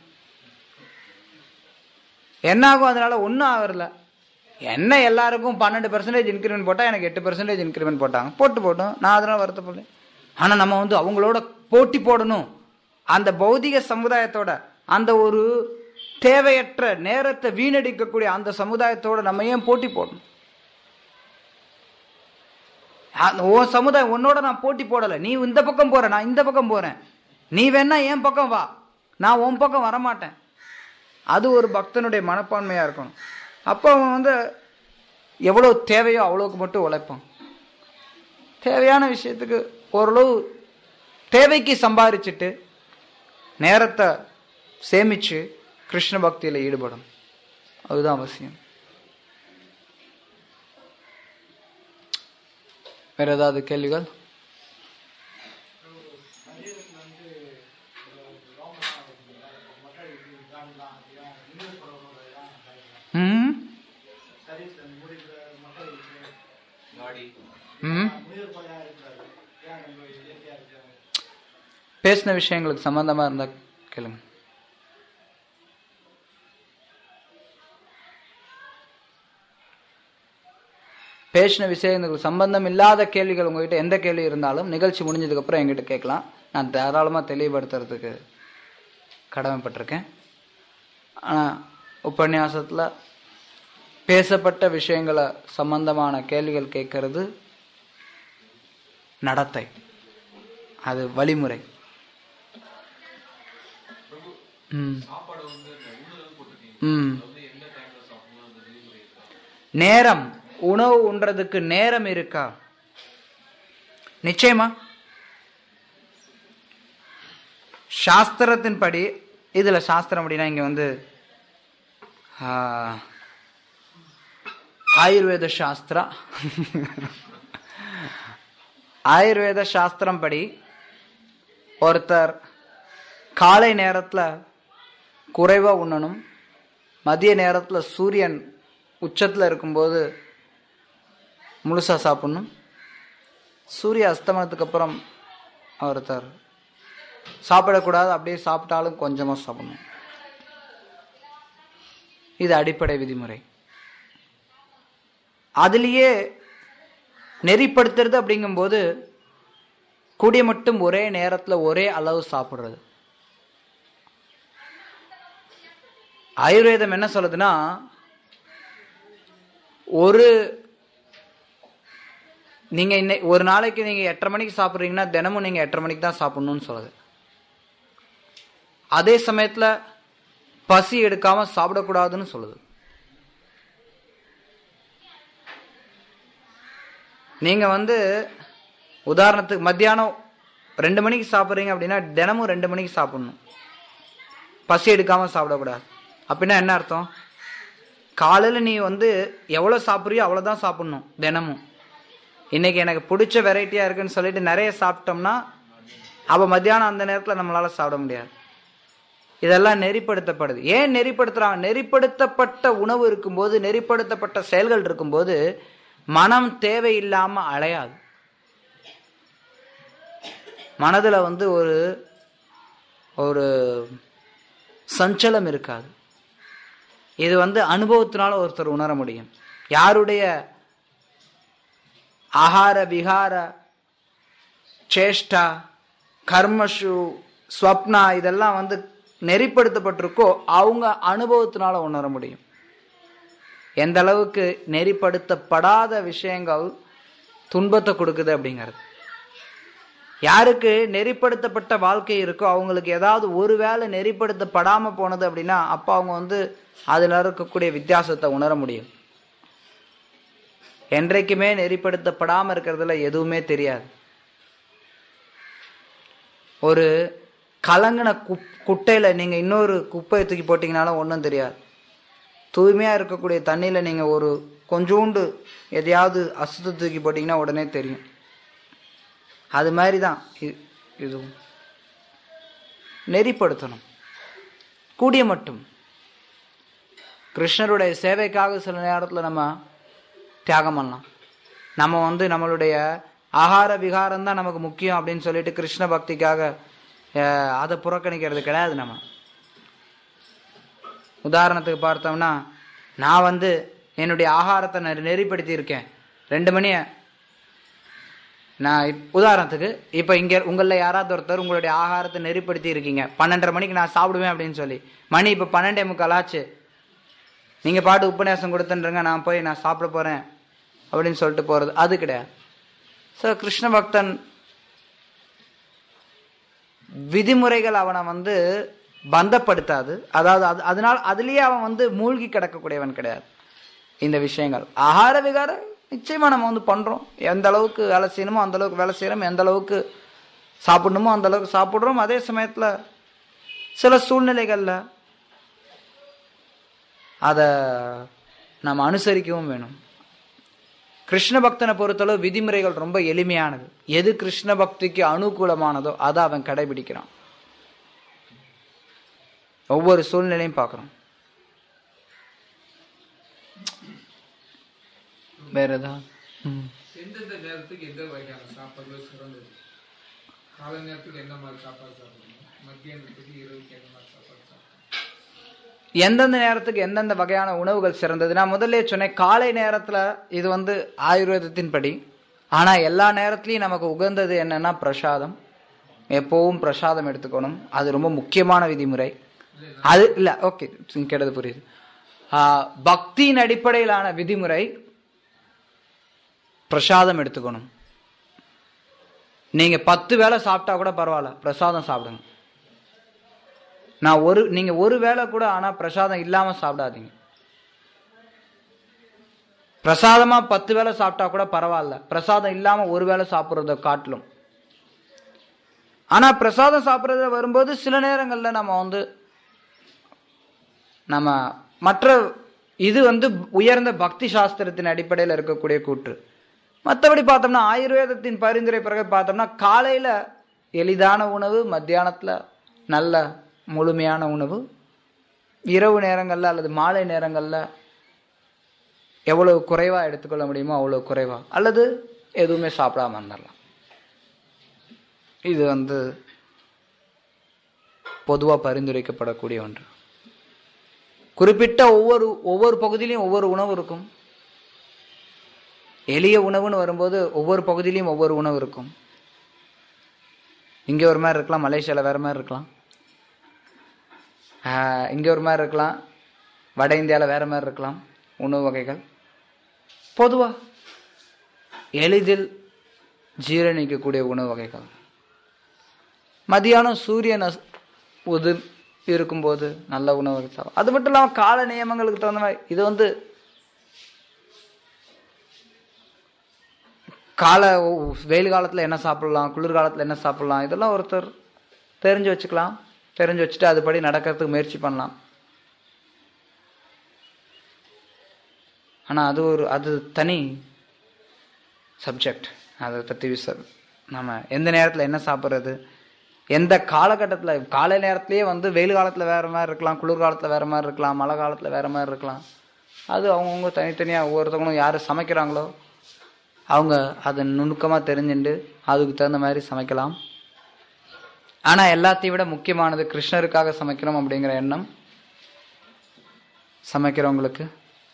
என்ன ஆகும் அதனால ஒன்றும் ஆகறல என்ன எல்லாருக்கும் பன்னெண்டு பர்சன்டேஜ் இன்க்ரிமெண்ட் போட்டா எனக்கு எட்டு பர்சன்டேஜ் இன்க்ரிமெண்ட் போட்டாங்க போட்டு போட்டோம் நான் அதனால வருத்தப்படல ஆனா நம்ம வந்து அவங்களோட போட்டி போடணும் அந்த பௌதிக சமுதாயத்தோட அந்த ஒரு தேவையற்ற நேரத்தை வீணடிக்கக்கூடிய அந்த சமுதாயத்தோட நம்ம ஏன் போட்டி போடணும் அந்த உன் சமுதாயம் உன்னோட நான் போட்டி போடலை நீ இந்த பக்கம் போற நான் இந்த பக்கம் போறேன் நீ வேணா என் பக்கம் வா நான் உன் பக்கம் வரமாட்டேன் அது ஒரு பக்தனுடைய மனப்பான்மையா இருக்கணும் அப்போ அவன் வந்து எவ்வளோ தேவையோ அவ்வளோக்கு மட்டும் உழைப்பான் தேவையான விஷயத்துக்கு ஓரளவு தேவைக்கு சம்பாரிச்சிட்டு நேரத்தை சேமிச்சு கிருஷ்ண பக்தியில் ஈடுபடும் அதுதான் அவசியம் வேற ஏதாவது கேள்விகள் ம் ம் பேசின விஷயங்களுக்கு சம்பந்தமா இருந்தா கேளுங்க பேசின விஷயங்களுக்கு சம்பந்தம் இல்லாத கேள்விகள் உங்ககிட்ட எந்த கேள்வி இருந்தாலும் நிகழ்ச்சி முடிஞ்சதுக்கு அப்புறம் என்கிட்ட கேட்கலாம் நான் தாராளமா தெளிவுபடுத்துறதுக்கு கடமைப்பட்டிருக்கேன் ஆனா உபன்யாசத்துல பேசப்பட்ட விஷயங்களை சம்பந்தமான கேள்விகள் கேட்கறது நடத்தை அது வழிமுறை ம் ம் நேரம் உணவு உண்றதுக்கு நேரம் இருக்கா நிச்சயமா சாஸ்திரத்தின்படி இதுல சாஸ்திரம் அப்படின்னா இங்க வந்து ஆ, ஆயுர்வேத சாஸ்திரா ஆயுர்வேத சாஸ்திரம் படி ஒருத்தர் காலை நேரத்துல குறைவா உண்ணணும் மதிய நேரத்துல சூரியன் உச்சத்துல இருக்கும்போது முழுசா சாப்பிடணும் சூரிய அஸ்தமனத்துக்கு அப்புறம் ஒருத்தர் சாப்பிடக்கூடாது அப்படியே சாப்பிட்டாலும் கொஞ்சமா சாப்பிடணும் இது அடிப்படை விதிமுறை அதுலேயே நெறிப்படுத்துறது அப்படிங்கும்போது கூடிய மட்டும் ஒரே நேரத்துல ஒரே அளவு சாப்பிடுறது ஆயுர்வேதம் என்ன சொல்லுதுன்னா ஒரு நீங்க இன்னை ஒரு நாளைக்கு நீங்க எட்டரை மணிக்கு சாப்பிட்றீங்கன்னா தினமும் நீங்க எட்டரை மணிக்கு தான் சாப்பிடணும்னு சொல்லுது அதே சமயத்துல பசி எடுக்காம சாப்பிடக்கூடாதுன்னு சொல்லுது நீங்க வந்து உதாரணத்துக்கு மத்தியானம் ரெண்டு மணிக்கு சாப்பிட்றீங்க அப்படின்னா தினமும் ரெண்டு மணிக்கு சாப்பிடணும் பசி எடுக்காம சாப்பிடக்கூடாது அப்படின்னா என்ன அர்த்தம் காலையில நீ வந்து எவ்வளவு சாப்பிட்றியோ அவ்வளவுதான் சாப்பிடணும் தினமும் இன்னைக்கு எனக்கு பிடிச்ச வெரைட்டியா இருக்குன்னு சொல்லிட்டு நிறைய சாப்பிட்டோம்னா அப்ப மத்தியானம் அந்த நேரத்துல நம்மளால சாப்பிட முடியாது இதெல்லாம் நெறிப்படுத்தப்படுது ஏன் நெறிப்படுத்துறாங்க நெறிப்படுத்தப்பட்ட உணவு இருக்கும்போது நெறிப்படுத்தப்பட்ட செயல்கள் இருக்கும்போது மனம் தேவையில்லாம அலையாது மனதுல வந்து ஒரு ஒரு சஞ்சலம் இருக்காது இது வந்து அனுபவத்தினால ஒருத்தர் உணர முடியும் யாருடைய ஆகார விகார சேஷ்டா கர்மஷு ஸ்வப்னா இதெல்லாம் வந்து நெறிப்படுத்தப்பட்டிருக்கோ அவங்க அனுபவத்தினால உணர முடியும் எந்த அளவுக்கு நெறிப்படுத்தப்படாத விஷயங்கள் துன்பத்தை கொடுக்குது அப்படிங்கிறது யாருக்கு நெறிப்படுத்தப்பட்ட வாழ்க்கை இருக்கோ அவங்களுக்கு ஏதாவது ஒரு வேளை நெறிப்படுத்தப்படாம போனது அப்படின்னா அப்ப அவங்க வந்து அதுல இருக்கக்கூடிய வித்தியாசத்தை உணர முடியும் என்றைக்குமே நெறிப்படுத்தப்படாம இருக்கிறதுல எதுவுமே தெரியாது ஒரு கலங்கின குப் குட்டையில நீங்க இன்னொரு குப்பையை தூக்கி போட்டீங்கனாலும் ஒன்றும் தெரியாது தூய்மையா இருக்கக்கூடிய தண்ணியில நீங்க ஒரு கொஞ்சோண்டு எதையாவது அசுத்த தூக்கி போட்டீங்கன்னா உடனே தெரியும் அது மாதிரி தான் இ- இதுவும் நெறிப்படுத்தணும் கூடிய மட்டும் கிருஷ்ணருடைய சேவைக்காக சில நேரத்தில் நம்ம தியாகம் பண்ணலாம் நம்ம வந்து நம்மளுடைய ஆகார விகாரம் தான் நமக்கு முக்கியம் அப்படின்னு சொல்லிட்டு கிருஷ்ண பக்திக்காக அஹ், அதை புறக்கணிக்கிறது கிடையாது நம்ம உதாரணத்துக்கு பார்த்தோம்னா நான் வந்து என்னுடைய ஆகாரத்தை நான் நெறிப்படுத்தி இருக்கேன் ரெண்டு மணியை நான் இப்- உதாரணத்துக்கு இப்போ இங்கே உங்களில் யாராவது ஒருத்தர் உங்களுடைய ஆகாரத்தை நெறிப்படுத்தி இருக்கீங்க பன்னெண்டரை மணிக்கு நான் சாப்பிடுவேன் அப்படின்னு சொல்லி மணி இப்போ பன்னெண்டே முக்கால் ஆச்சு நீங்கள் பாட்டு உபன்யாசம் கொடுத்துன்றங்க நான் போய் நான் சாப்பிட போகிறேன் அப்படின்னு சொல்லிட்டு போகிறது அது கிடையாது ஸோ கிருஷ்ண பக்தன் விதிமுறைகள் அவனை வந்து பந்தப்படுத்தாது அதாவது அது அதனால் அதுலேயே அவன் வந்து மூழ்கி கிடக்கக்கூடியவன் கிடையாது இந்த விஷயங்கள் ஆகார விகாரம் நிச்சயமா நம்ம வந்து பண்றோம் எந்த அளவுக்கு வேலை செய்யணுமோ அந்த அளவுக்கு வேலை செய்யறோம் எந்த அளவுக்கு சாப்பிடணுமோ அந்த அளவுக்கு சாப்பிடுறோம் அதே சமயத்துல சில சூழ்நிலைகள்ல அதை நம்ம அனுசரிக்கவும் வேணும் கிருஷ்ண பக்தனை பொறுத்தளவு விதிமுறைகள் ரொம்ப எளிமையானது எது கிருஷ்ண பக்திக்கு அனுகூலமானதோ அதை அவன் கடைபிடிக்கிறான் ஒவ்வொரு சூழ்நிலையும் பார்க்குறோம் வேற ஏதாவது ம். எந்தெந்த நேரத்துக்கு எந்த வகையான சாப்பாடுகள் சிறந்தது காலை நேரத்துக்கு என்ன மாதிரி சாப்பாடு சாப்பிடணும் மத்தியானத்துக்கு இரவுக்கு என்ன மாதிரி சாப்பாடு சாப்பிடணும் எந்தெந்த நேரத்துக்கு எந்தெந்த வகையான உணவுகள் சிறந்தது நான் முதல்ல சொன்னேன் காலை நேரத்துல இது வந்து ஆயுர்வேதத்தின் படி ஆனா எல்லா நேரத்துலயும் நமக்கு உகந்தது என்னன்னா பிரசாதம் எப்பவும் பிரசாதம் எடுத்துக்கணும் அது ரொம்ப முக்கியமான விதிமுறை அது இல்ல ஓகே கேட்டது புரியுது ஆஹ், பக்தியின் அடிப்படையிலான விதிமுறை பிரசாதம் எடுத்துக்கணும் நீங்க பத்து வேளை சாப்பிட்டா கூட பரவாயில்ல பிரசாதம் சாப்பிடுங்க நான் ஒரு நீங்க ஒரு வேளை கூட ஆனா பிரசாதம் இல்லாம சாப்பிடாதீங்க பிரசாதமா பத்து வேளை சாப்பிட்டா கூட பரவாயில்ல பிரசாதம் இல்லாம ஒரு வேளை சாப்பிடுறத காட்டிலும் ஆனா பிரசாதம் சாப்பிடுறத வரும்போது சில நேரங்கள்ல நம்ம வந்து நம்ம மற்ற இது வந்து உயர்ந்த பக்தி சாஸ்திரத்தின் அடிப்படையில் இருக்கக்கூடிய கூற்று மற்றபடி பார்த்தோம்னா ஆயுர்வேதத்தின் பரிந்துரை பிறகு பார்த்தோம்னா காலையில எளிதான உணவு மத்தியானத்துல நல்ல முழுமையான உணவு இரவு நேரங்கள்ல அல்லது மாலை நேரங்கள்ல எவ்வளவு குறைவா எடுத்துக்கொள்ள முடியுமோ அவ்வளவு குறைவா அல்லது எதுவுமே சாப்பிடாம இருந்துடலாம் இது வந்து பொதுவா பரிந்துரைக்கப்படக்கூடிய ஒன்று குறிப்பிட்ட ஒவ்வொரு ஒவ்வொரு பகுதியிலையும் ஒவ்வொரு உணவு இருக்கும் எளிய உணவுன்னு வரும்போது ஒவ்வொரு பகுதியிலையும் ஒவ்வொரு உணவு இருக்கும் இங்கே ஒரு மாதிரி இருக்கலாம் மலேசியாவில் வேற மாதிரி இருக்கலாம் ஆஹ், இங்கே ஒரு மாதிரி இருக்கலாம் வட இந்தியாவில் வேற மாதிரி இருக்கலாம் உணவு வகைகள் பொதுவா எளிதில் ஜீரணிக்கக்கூடிய உணவு வகைகள் மதியானம் சூரியன் அஸ்- உது இருக்கும்போது நல்ல உணவு வகை சாப்பிடும் அது மட்டும் இல்லாமல் கால நியமங்களுக்கு தகுந்த மாதிரி இது வந்து கால வெயில் காலத்தில் என்ன சாப்பிடலாம் குளிர் காலத்தில் என்ன சாப்பிடலாம் இதெல்லாம் ஒருத்தர் தெரிஞ்சு வச்சுக்கலாம் தெரிஞ்சு வச்சுட்டு அதுபடி நடக்கிறதுக்கு முயற்சி பண்ணலாம் ஆனால் அது ஒரு அது தனி சப்ஜெக்ட் அதை பற்றி விச நம்ம எந்த நேரத்தில் என்ன சாப்பிட்றது எந்த காலகட்டத்தில் காலை நேரத்திலேயே வந்து வெயில் காலத்தில் வேற மாதிரி இருக்கலாம் குளிர் காலத்தில் வேற மாதிரி இருக்கலாம் மழை காலத்தில் வேற மாதிரி இருக்கலாம் அது அவங்கவுங்க தனித்தனியாக ஒவ்வொருத்தவங்களும் யார் சமைக்கிறாங்களோ அவங்க அதை நுணுக்கமாக தெரிஞ்சுண்டு அதுக்கு தகுந்த மாதிரி சமைக்கலாம் ஆனால் எல்லாத்தையும் விட முக்கியமானது கிருஷ்ணருக்காக சமைக்கணும் அப்படிங்கிற எண்ணம் சமைக்கிறவங்களுக்கு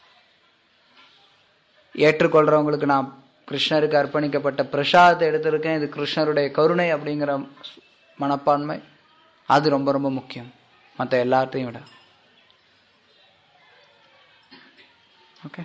ஏற்றுக்கொள்றவங்களுக்கு நான் கிருஷ்ணருக்கு அர்ப்பணிக்கப்பட்ட பிரசாதத்தை எடுத்திருக்கேன் இது கிருஷ்ணருடைய கருணை அப்படிங்கிற மனப்பான்மை அது ரொம்ப ரொம்ப முக்கியம் மற்ற எல்லாத்தையும் விட ஓகே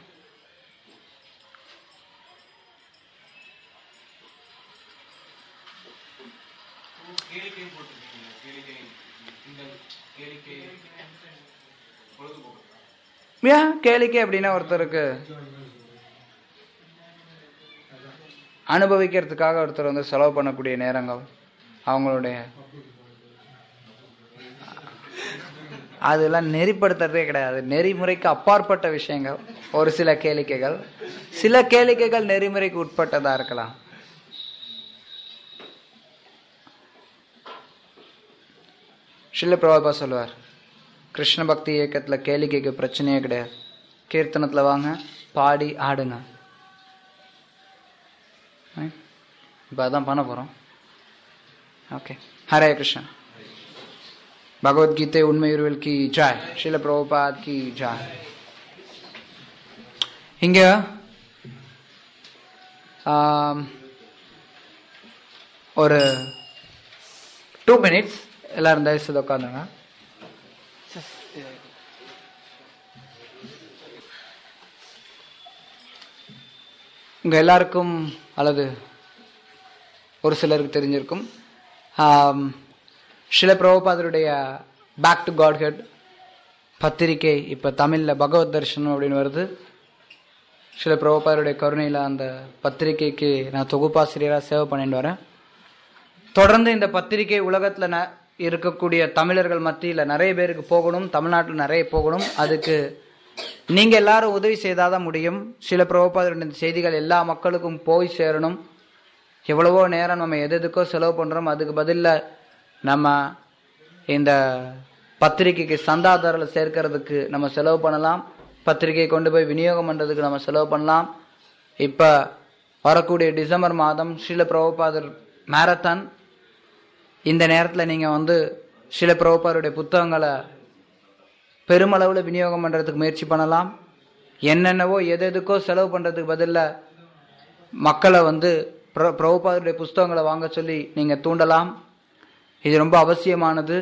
கேளிக்கை போட்டிருக்கீங்க கேளிக்கை இந்த கேளிக்கை பொழுதுபோக்கு ஏன் கேளிக்கை அப்படின்னா ஒருத்தருக்கு அனுபவிக்கிறதுக்காக ஒருத்தர் வந்து செலவு பண்ணக்கூடிய நேரங்கள் அவங்களுடைய அதெல்லாம் நெறிப்படுத்துறதே கிடையாது நெறிமுறைக்கு அப்பாற்பட்ட விஷயங்கள் ஒரு சில கேளிக்கைகள் சில கேளிக்கைகள் நெறிமுறைக்கு உட்பட்டதா இருக்கலாம் ஷில்ல பிரபாபா சொல்லுவார் கிருஷ்ண பக்தி இயக்கத்துல கேளிக்கைக்கு பிரச்சனையே கிடையாது கீர்த்தனத்துல வாங்க பாடி ஆடுங்க Right? இப்ப அதான் பண்ண போறோம் ஓகே ஹரே கிருஷ்ணா பகவத்கீதை உண்மையுருவில் கி ஜாய் ஷில பிரபுபாத் கி ஜாய் இங்க ஆம், ஒரு டூ மினிட்ஸ் எல்லாரும் தயவு செய்து உட்காந்துங்க உங்க எல்லாருக்கும் அல்லது ஒரு சிலருக்கு தெரிஞ்சிருக்கும் ஆம், சில பிரபுபாதருடைய பேக் டு காட்ஹெட் பத்திரிகை இப்போ தமிழில் பகவத் தர்ஷனம் அப்படின்னு வருது சில பிரபுபாதருடைய கருணையில் அந்த பத்திரிகைக்கு நான் தொகுப்பாசிரியராக சேவை பண்ணிட்டு வரேன் தொடர்ந்து இந்த பத்திரிகை உலகத்தில் ந இருக்கக்கூடிய தமிழர்கள் மத்தியில் நிறைய பேருக்கு போகணும் தமிழ்நாட்டில் நிறைய போகணும் அதுக்கு நீங்கள் எல்லாரும் உதவி செய்தால் தான் முடியும் சில பிரபுபாதருடைய இந்த செய்திகள் எல்லா மக்களுக்கும் போய் சேரணும் எவ்வளவோ நேரம் நம்ம எது எதுக்கோ செலவு பண்ணுறோம் அதுக்கு பதிலில் நம்ம இந்த பத்திரிகைக்கு சந்தாதாரில் சேர்க்கறதுக்கு நம்ம செலவு பண்ணலாம் பத்திரிகை கொண்டு போய் விநியோகம் பண்ணுறதுக்கு நம்ம செலவு பண்ணலாம் இப்போ வரக்கூடிய டிசம்பர் மாதம் ஸ்ரீல பிரபுபாதர் மேரத்தான் இந்த நேரத்தில் நீங்கள் வந்து சில பிரபுபாருடைய புத்தகங்களை பெருமளவில் விநியோகம் பண்ணுறதுக்கு முயற்சி பண்ணலாம் என்னென்னவோ எது எதுக்கோ செலவு பண்ணுறதுக்கு பதிலில் மக்களை வந்து பிர பிரபுபாதருடைய புஸ்தகங்களை வாங்க சொல்லி நீங்கள் தூண்டலாம் இது ரொம்ப அவசியமானது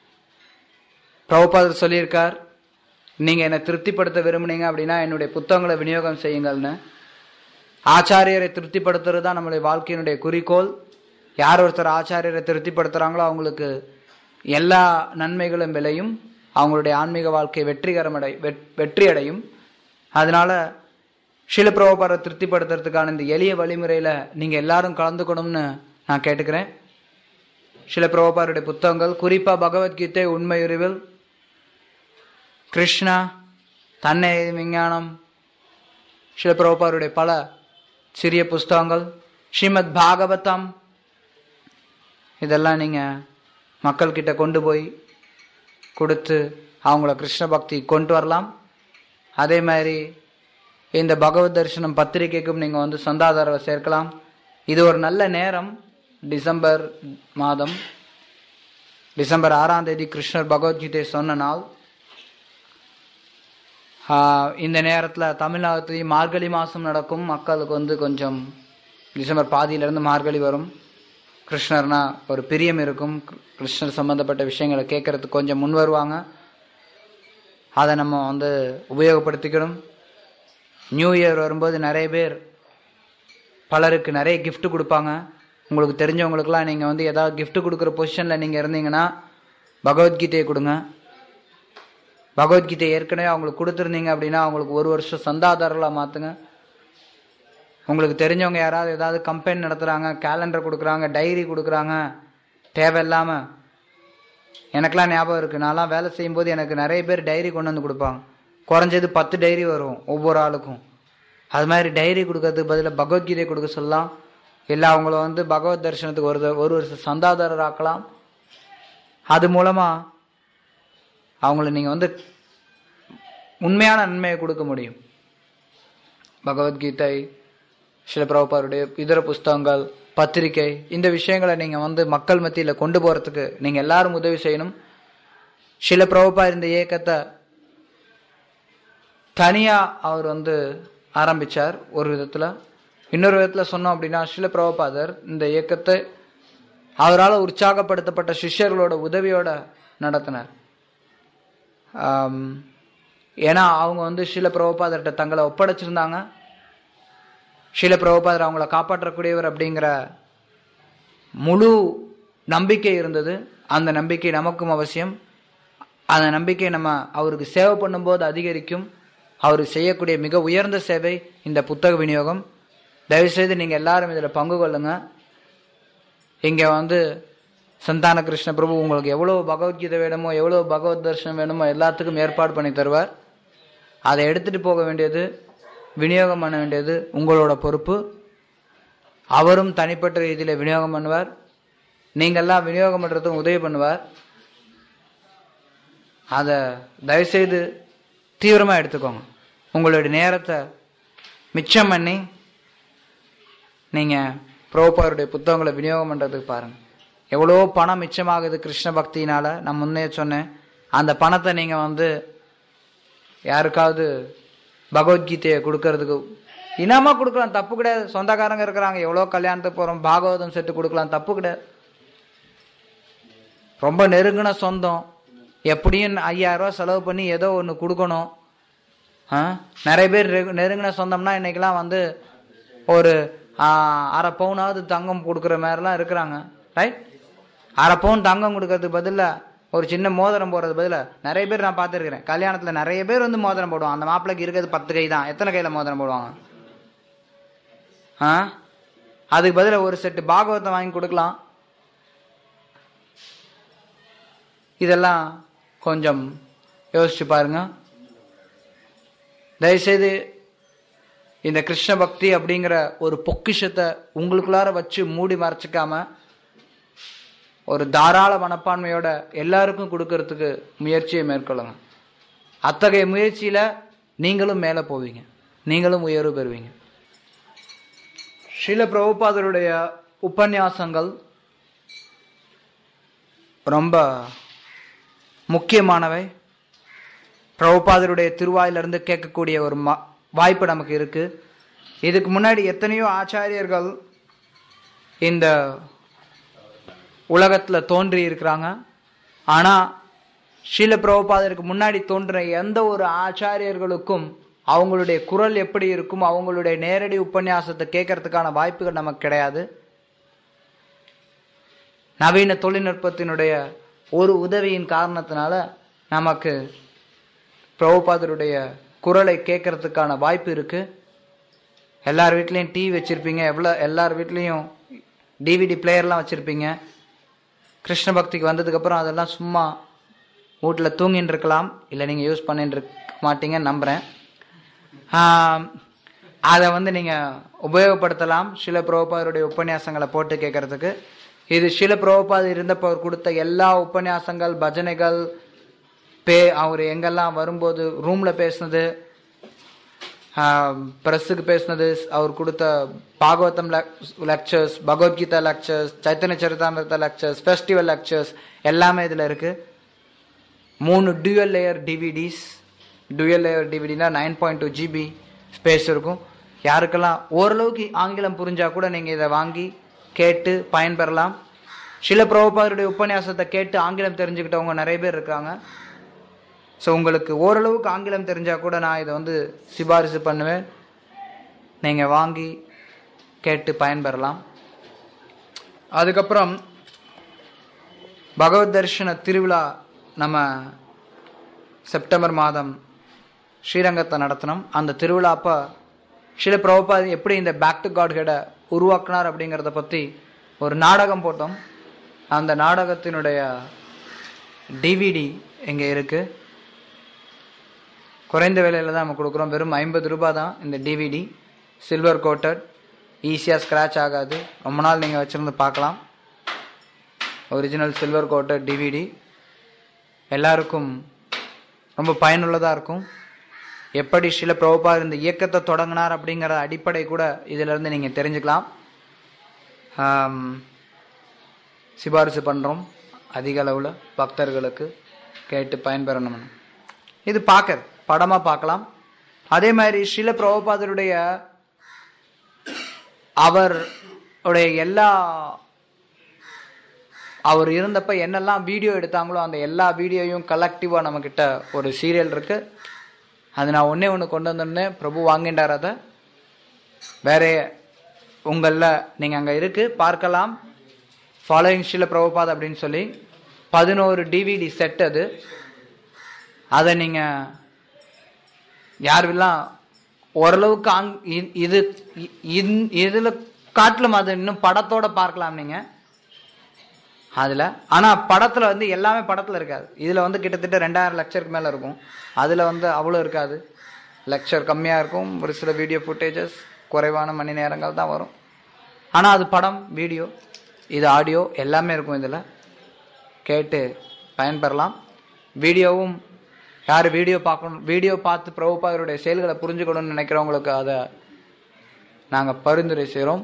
பிரபுபாதர் சொல்லியிருக்கார் நீங்கள் என்னை திருப்திப்படுத்த விரும்புனீங்க அப்படின்னா என்னுடைய புத்தகங்களை விநியோகம் செய்யுங்கள்னு ஆச்சாரியரை திருப்திப்படுத்துறது தான் நம்மளுடைய வாழ்க்கையினுடைய குறிக்கோள் யார் ஒருத்தர் ஆச்சாரியரை திருப்திப்படுத்துகிறாங்களோ அவங்களுக்கு எல்லா நன்மைகளும் விளையும் அவங்களுடைய ஆன்மீக வாழ்க்கை வெற்றிகரமடை வெட்- வெற்றி அடையும் அதனால ஷில பிரபுபாரை திருப்திப்படுத்துறதுக்கான இந்த எளிய வழிமுறையில் நீங்கள் எல்லாரும் கலந்துக்கணும்னு நான் கேட்டுக்கிறேன் ஷில பிரபுபாருடைய புத்தகங்கள் குறிப்பாக பகவத்கீதை உண்மையுறிவில் கிருஷ்ணா தன்னை விஞ்ஞானம் ஷில பிரபுபாருடைய பல சிறிய புஸ்தகங்கள் ஸ்ரீமத் பாகவதம் இதெல்லாம் நீங்கள் மக்கள்கிட்ட கொண்டு போய் கொடுத்து அவங்கள கிருஷ்ண பக்தி கொண்டு வரலாம் அதே மாதிரி இந்த பகவத் தரிசனம் பத்திரிகைக்கும் நீங்கள் வந்து சந்தாதாரவை சேர்க்கலாம் இது ஒரு நல்ல நேரம் டிசம்பர் மாதம் டிசம்பர் ஆறாம் தேதி கிருஷ்ணர் பகவத்கீதை சொன்ன நாள் ஆஹ் இந்த நேரத்தில் தமிழ்நாட்டிலையும் மார்கழி மாதம் நடக்கும் மக்களுக்கு வந்து கொஞ்சம் டிசம்பர் பாதியிலேருந்து மார்கழி வரும் கிருஷ்ணர்னா ஒரு பிரியம் இருக்கும் கிருஷ்ணர் சம்பந்தப்பட்ட விஷயங்களை கேட்கறதுக்கு கொஞ்சம் முன் வருவாங்க அதை நம்ம வந்து உபயோகப்படுத்திக்கணும் நியூ இயர் வரும்போது நிறைய பேர் பலருக்கு நிறைய gift கொடுப்பாங்க உங்களுக்கு தெரிஞ்சவங்களுக்குலாம் நீங்கள் வந்து ஏதாவது gift கொடுக்குற பொசிஷனில் நீங்கள் இருந்தீங்கன்னா பகவத்கீதையை கொடுங்க பகவத்கீதை ஏற்கனவே அவங்களுக்கு கொடுத்துருந்தீங்க அப்படின்னா அவங்களுக்கு ஒரு வருஷம் சந்தாதாரர்களாக மாற்றுங்க உங்களுக்கு தெரிஞ்சவங்க யாராவது ஏதாவது கம்பெனி நடத்துகிறாங்க கேலண்டர் கொடுக்குறாங்க டைரி கொடுக்குறாங்க தேவையில்லாமல் எனக்கெல்லாம் ஞாபகம் இருக்குது நான்லாம் வேலை செய்யும்போது எனக்கு நிறைய பேர் டைரி கொண்டு வந்து கொடுப்பாங்க குறைஞ்சது பத்து டைரி வரும் ஒவ்வொரு ஆளுக்கும் அது மாதிரி டைரி கொடுக்கறதுக்கு பதிலாக பகவத்கீதை கொடுக்க சொல்லலாம் இல்லை அவங்கள வந்து பகவத் தரிசனத்துக்கு ஒரு த- ஒரு வருஷம் சந்தாதாரர் ஆக்கலாம் அது மூலமாக அவங்கள நீங்கள் வந்து உண்மையான நன்மையை கொடுக்க முடியும் பகவத்கீதை சில பிரபுபாருடைய இதர புஸ்தகங்கள் பத்திரிகை இந்த விஷயங்களை நீங்கள் வந்து மக்கள் மத்தியில் கொண்டு போகிறதுக்கு நீங்கள் எல்லாரும் உதவி செய்யணும் சில பிரபுபா இந்த இயக்கத்தை தனியாக அவர் வந்து ஆரம்பித்தார் ஒரு விதத்தில் இன்னொரு விதத்தில் சொன்னோம் அப்படின்னா சில பிரபுபாதர் இந்த இயக்கத்தை அவரால் உற்சாகப்படுத்தப்பட்ட சிஷ்யர்களோட உதவியோட நடத்தினார் ஆம், ஏன்னா அவங்க வந்து ஷீல பிரபுபாதர்கிட்ட தங்களை ஒப்படைச்சிருந்தாங்க ஷீல பிரபுபாதர் அவங்கள காப்பாற்றக்கூடியவர் அப்படிங்கிற முழு நம்பிக்கை இருந்தது அந்த நம்பிக்கை நமக்கும் அவசியம் அந்த நம்பிக்கை நம்ம அவருக்கு சேவை பண்ணும்போது அதிகரிக்கும் அவர் செய்யக்கூடிய மிக உயர்ந்த சேவை இந்த புத்தக விநியோகம் தயவுசெய்து நீங்கள் எல்லாரும் இதில் பங்கு கொள்ளுங்க இங்கே வந்து சந்தான கிருஷ்ண பிரபு உங்களுக்கு எவ்வளோ பகவத்கீதை வேணுமோ எவ்வளோ பகவத் தர்ஷனம் வேணுமோ எல்லாத்துக்கும் ஏற்பாடு பண்ணி தருவார் அதை எடுத்துகிட்டு போக வேண்டியது விநியோகம் பண்ண வேண்டியது உங்களோட பொறுப்பு அவரும் தனிப்பட்ட ரீதியில் விநியோகம் பண்ணுவார் நீங்கள்லாம் விநியோகம் பண்ணுறதுக்கும் உதவி பண்ணுவார் அதை தயவுசெய்து தீவிரமாக எடுத்துக்கோங்க உங்களுடைய நேரத்தை மிச்சம் பண்ணி நீங்கள் பிரபுபாருடைய புத்தகங்களை விநியோகம் பண்ணுறதுக்கு பாருங்கள் எவ்வளோ பணம் மிச்சமாகுது கிருஷ்ண பக்தியினால் நான் முன்னே சொன்னேன் அந்த பணத்தை நீங்கள் வந்து யாருக்காவது பகவத்கீதையை கொடுக்கறதுக்கு இனாமா கொடுக்கலாம் தப்பு கிடையாது சொந்தக்காரங்க இருக்கிறாங்க எவ்வளோ கல்யாணத்துக்கு போகிறோம் பாகவதம் செட்டு கொடுக்கலாம் தப்பு கிடையாது ரொம்ப நெருங்கின சொந்தம் எப்படியும் ஐயாயிரம் ரூபாய் செலவு பண்ணி ஏதோ ஒன்று கொடுக்கணும் ஆ நிறைய பேர் ரெகு- நெருங்கின சொந்தம்னா இன்னைக்கெல்லாம் வந்து ஒரு ஆஹ், அரை பவுனாவது தங்கம் கொடுக்குற மாதிரிலாம் இருக்கிறாங்க ரைட் அரை பவுன் தங்கம் கொடுக்கறதுக்கு பதிலாக ஒரு சின்ன மோதிரம் போடுறது பதிலாக நிறைய பேர் நான் பார்த்துருக்கிறேன் கல்யாணத்தில் நிறைய பேர் வந்து மோதிரம் போடுவாங்க அந்த மாப்பிள்ளைக்கு இருக்கிறது பத்து கை தான் எத்தனை கையில் மோதிரம் போடுவாங்க ஆ அதுக்கு பதிலாக ஒரு செட்டு பாகவதம் வாங்கி கொடுக்கலாம் இதெல்லாம் கொஞ்சம் யோசிச்சு பாருங்க தயவுசெய்து இந்த கிருஷ்ண பக்தி அப்படிங்கிற ஒரு பொக்கிஷத்தை உங்களுக்குள்ளார வச்சு மூடி மறைச்சிக்காம ஒரு தாராள மனப்பான்மையோட எல்லாருக்கும் கொடுக்கறதுக்கு முயற்சியை மேற்கொள்ளுங்க அத்தகைய முயற்சியில நீங்களும் மேலே போவீங்க நீங்களும் உயர்வு பெறுவீங்க ஸ்ரீல பிரபுபாதருடைய உபன்யாசங்கள் ரொம்ப முக்கியமானவை பிரபுபாதருடைய திருவாயிலிருந்து கேட்கக்கூடிய ஒரு ம வாய்ப்பு நமக்கு இருக்கு இதுக்கு முன்னாடி எத்தனையோ ஆச்சாரியர்கள் இந்த உலகத்தில் தோன்றி இருக்கிறாங்க ஆனால் ஸ்ரீல பிரபுபாதருக்கு முன்னாடி தோன்றின எந்த ஒரு ஆச்சாரியர்களுக்கும் அவங்களுடைய குரல் எப்படி இருக்கும் அவங்களுடைய நேரடி உபன்யாசத்தை கேட்கறதுக்கான வாய்ப்புகள் நமக்கு கிடையாது நவீன தொழில்நுட்பத்தினுடைய ஒரு உதவியின் காரணத்தினால நமக்கு பிரபுபாதருடைய குரலை கேட்கறதுக்கான வாய்ப்பு இருக்கு எல்லார் வீட்லேயும் டிவி வச்சிருப்பீங்க எவ்வளோ எல்லார் வீட்லேயும் டிவிடி பிளேயர்லாம் வச்சிருப்பீங்க கிருஷ்ண பக்திக்கு வந்ததுக்கப்புறம் அதெல்லாம் சும்மா வீட்டில் தூங்கின்னு இருக்கலாம் இல்லை நீங்கள் யூஸ் பண்ணிட்டு இருக்க மாட்டீங்கன்னு நம்புகிறேன் அதை வந்து நீங்கள் உபயோகப்படுத்தலாம் ஷில பிரபுபாதருடைய உபன்யாசங்களை போட்டு கேட்கறதுக்கு இது ஷில பிரபுபாது இருந்தப்போ அவர் கொடுத்த எல்லா உபன்யாசங்கள் பஜனைகள் பே அவர் எங்கெல்லாம் வரும்போது ரூமில் பேசுனது ப்ரெஸ்ஸுக்கு பேசுனது அவர் கொடுத்த Bhagavatam lectures Bhagavad Gita lectures Chaitanya Charitamrita lectures festival lectures எல்லாமே இதில் இருக்குது மூணு dual layer DVDs dual layer டிவிடினா nine point two GB space இருக்கும் யாருக்கெல்லாம் ஓரளவுக்கு ஆங்கிலம் புரிஞ்சா கூட நீங்கள் இதை வாங்கி கேட்டு பயன்பெறலாம் சில பிரபுபாதருடைய உபன்யாசத்தை கேட்டு ஆங்கிலம் தெரிஞ்சுக்கிட்டவங்க நிறைய பேர் இருக்காங்க ஸோ உங்களுக்கு ஓரளவுக்கு ஆங்கிலம் தெரிஞ்சா கூட நான் இதை வந்து சிபாரிசு பண்ணுவேன் நீங்கள் வாங்கி கேட்டு பயன்பெறலாம் அதுக்கப்புறம் பகவத் தரிசன திருவிழா நம்ம செப்டம்பர் மாதம் ஸ்ரீரங்கத்தை நடத்தினோம் அந்த திருவிழா அப்போ ஸ்ரீல பிரபுபாதி எப்படி இந்த பேக் டு காட் ஹெடை உருவாக்குனார் அப்படிங்கிறத பற்றி ஒரு நாடகம் போட்டோம் அந்த நாடகத்தினுடைய டிவிடி இங்கே இருக்குது குறைந்த விலையில் தான் நம்ம கொடுக்குறோம் வெறும் ஐம்பது ரூபாய் தான் இந்த டிவிடி சில்வர் கோட்டட் ஈஸியாக ஸ்க்ராட்ச் ஆகாது ரொம்ப நாள் நீங்கள் வச்சுருந்து பார்க்கலாம் ஒரிஜினல் சில்வர் கோட்டட் டிவிடி எல்லாருக்கும் ரொம்ப பயனுள்ளதாக இருக்கும் எப்படி சில பிரபுபா இந்த இயக்கத்தை தொடங்கினார் அப்படிங்கிற அடிப்படை கூட இதிலிருந்து நீங்கள் தெரிஞ்சுக்கலாம் ஆம், சிபாரிசு பண்ணுறோம் அதிக அளவில் பக்தர்களுக்கு கேட்டு பயன்பெறணும் இது பார்க்க படமாக பார்க்கலாம் அதே மாதிரி ஸ்ரீல பிரபுபாதருடைய அவர் உடைய எல்லா அவர் இருந்தப்ப என்னெல்லாம் வீடியோ எடுத்தாங்களோ அந்த எல்லா வீடியோயும் கலெக்டிவாக நம்மக்கிட்ட ஒரு சீரியல் இருக்கு அது நான் ஒன்றே ஒன்று கொண்டு வந்திருந்தேன் பிரபு வாங்கிட்டார் அதை வேற உங்களில் நீங்கள் அங்கே இருக்கு பார்க்கலாம் ஃபாலோயிங் ஸ்ரீல பிரபுபாத் அப்படின்னு சொல்லி பதினோரு டிவிடி செட் அது அதை நீங்கள் யாரெல்லாம் ஓரளவுக்கு அங் இ- இது இ- இந்- இதுல காட்டிலும் அது இன்னும் படத்தோட பார்க்கலாம் நீங்க அதுல ஆனா படத்துல வந்து எல்லாமே படத்துல இருக்காது இதுல வந்து கிட்டத்தட்ட ரெண்டாயிரம் லெக்சருக்கு மேல இருக்கும் அதுல வந்து அவ்வளோ இருக்காது லெக்சர் கம்மியா இருக்கும் ஒரு சில வீடியோ ஃபுட்டேஜஸ் குறைவான மணி நேரங்கள் தான் வரும் ஆனா அது படம் வீடியோ இது ஆடியோ எல்லாமே இருக்கும் இதுல கேட்டு பயன்பெறலாம் வீடியோவும் யார் வீடியோ பார்க்கணும் வீடியோ பார்த்து பிரபுபாதருடைய செயல்களை புரிஞ்சுக்கணும்னு நினைக்கிறவங்களுக்கு அதை நாங்கள் பரிந்துரை செய்கிறோம்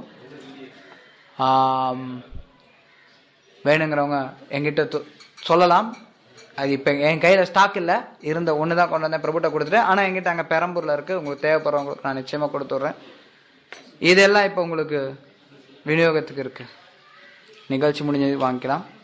வேணுங்கிறவங்க எங்கிட்ட தொ- சொல்லலாம் அது இப்போ என் கையில் ஸ்டாக் இல்லை இருந்த ஒன்று தான் கொண்டு வந்தேன் பிரபுட்ட கொடுத்துட்டேன் ஆனால் எங்கிட்ட அங்கே பெரம்பூரில் இருக்குது உங்களுக்கு தேவைப்படுறவங்களுக்கு நான் நிச்சயமாக கொடுத்துட்றேன் இதெல்லாம் இப்போ உங்களுக்கு விநியோகத்துக்கு இருக்குது நிகழ்ச்சி முடிஞ்சது வாங்கிக்கலாம்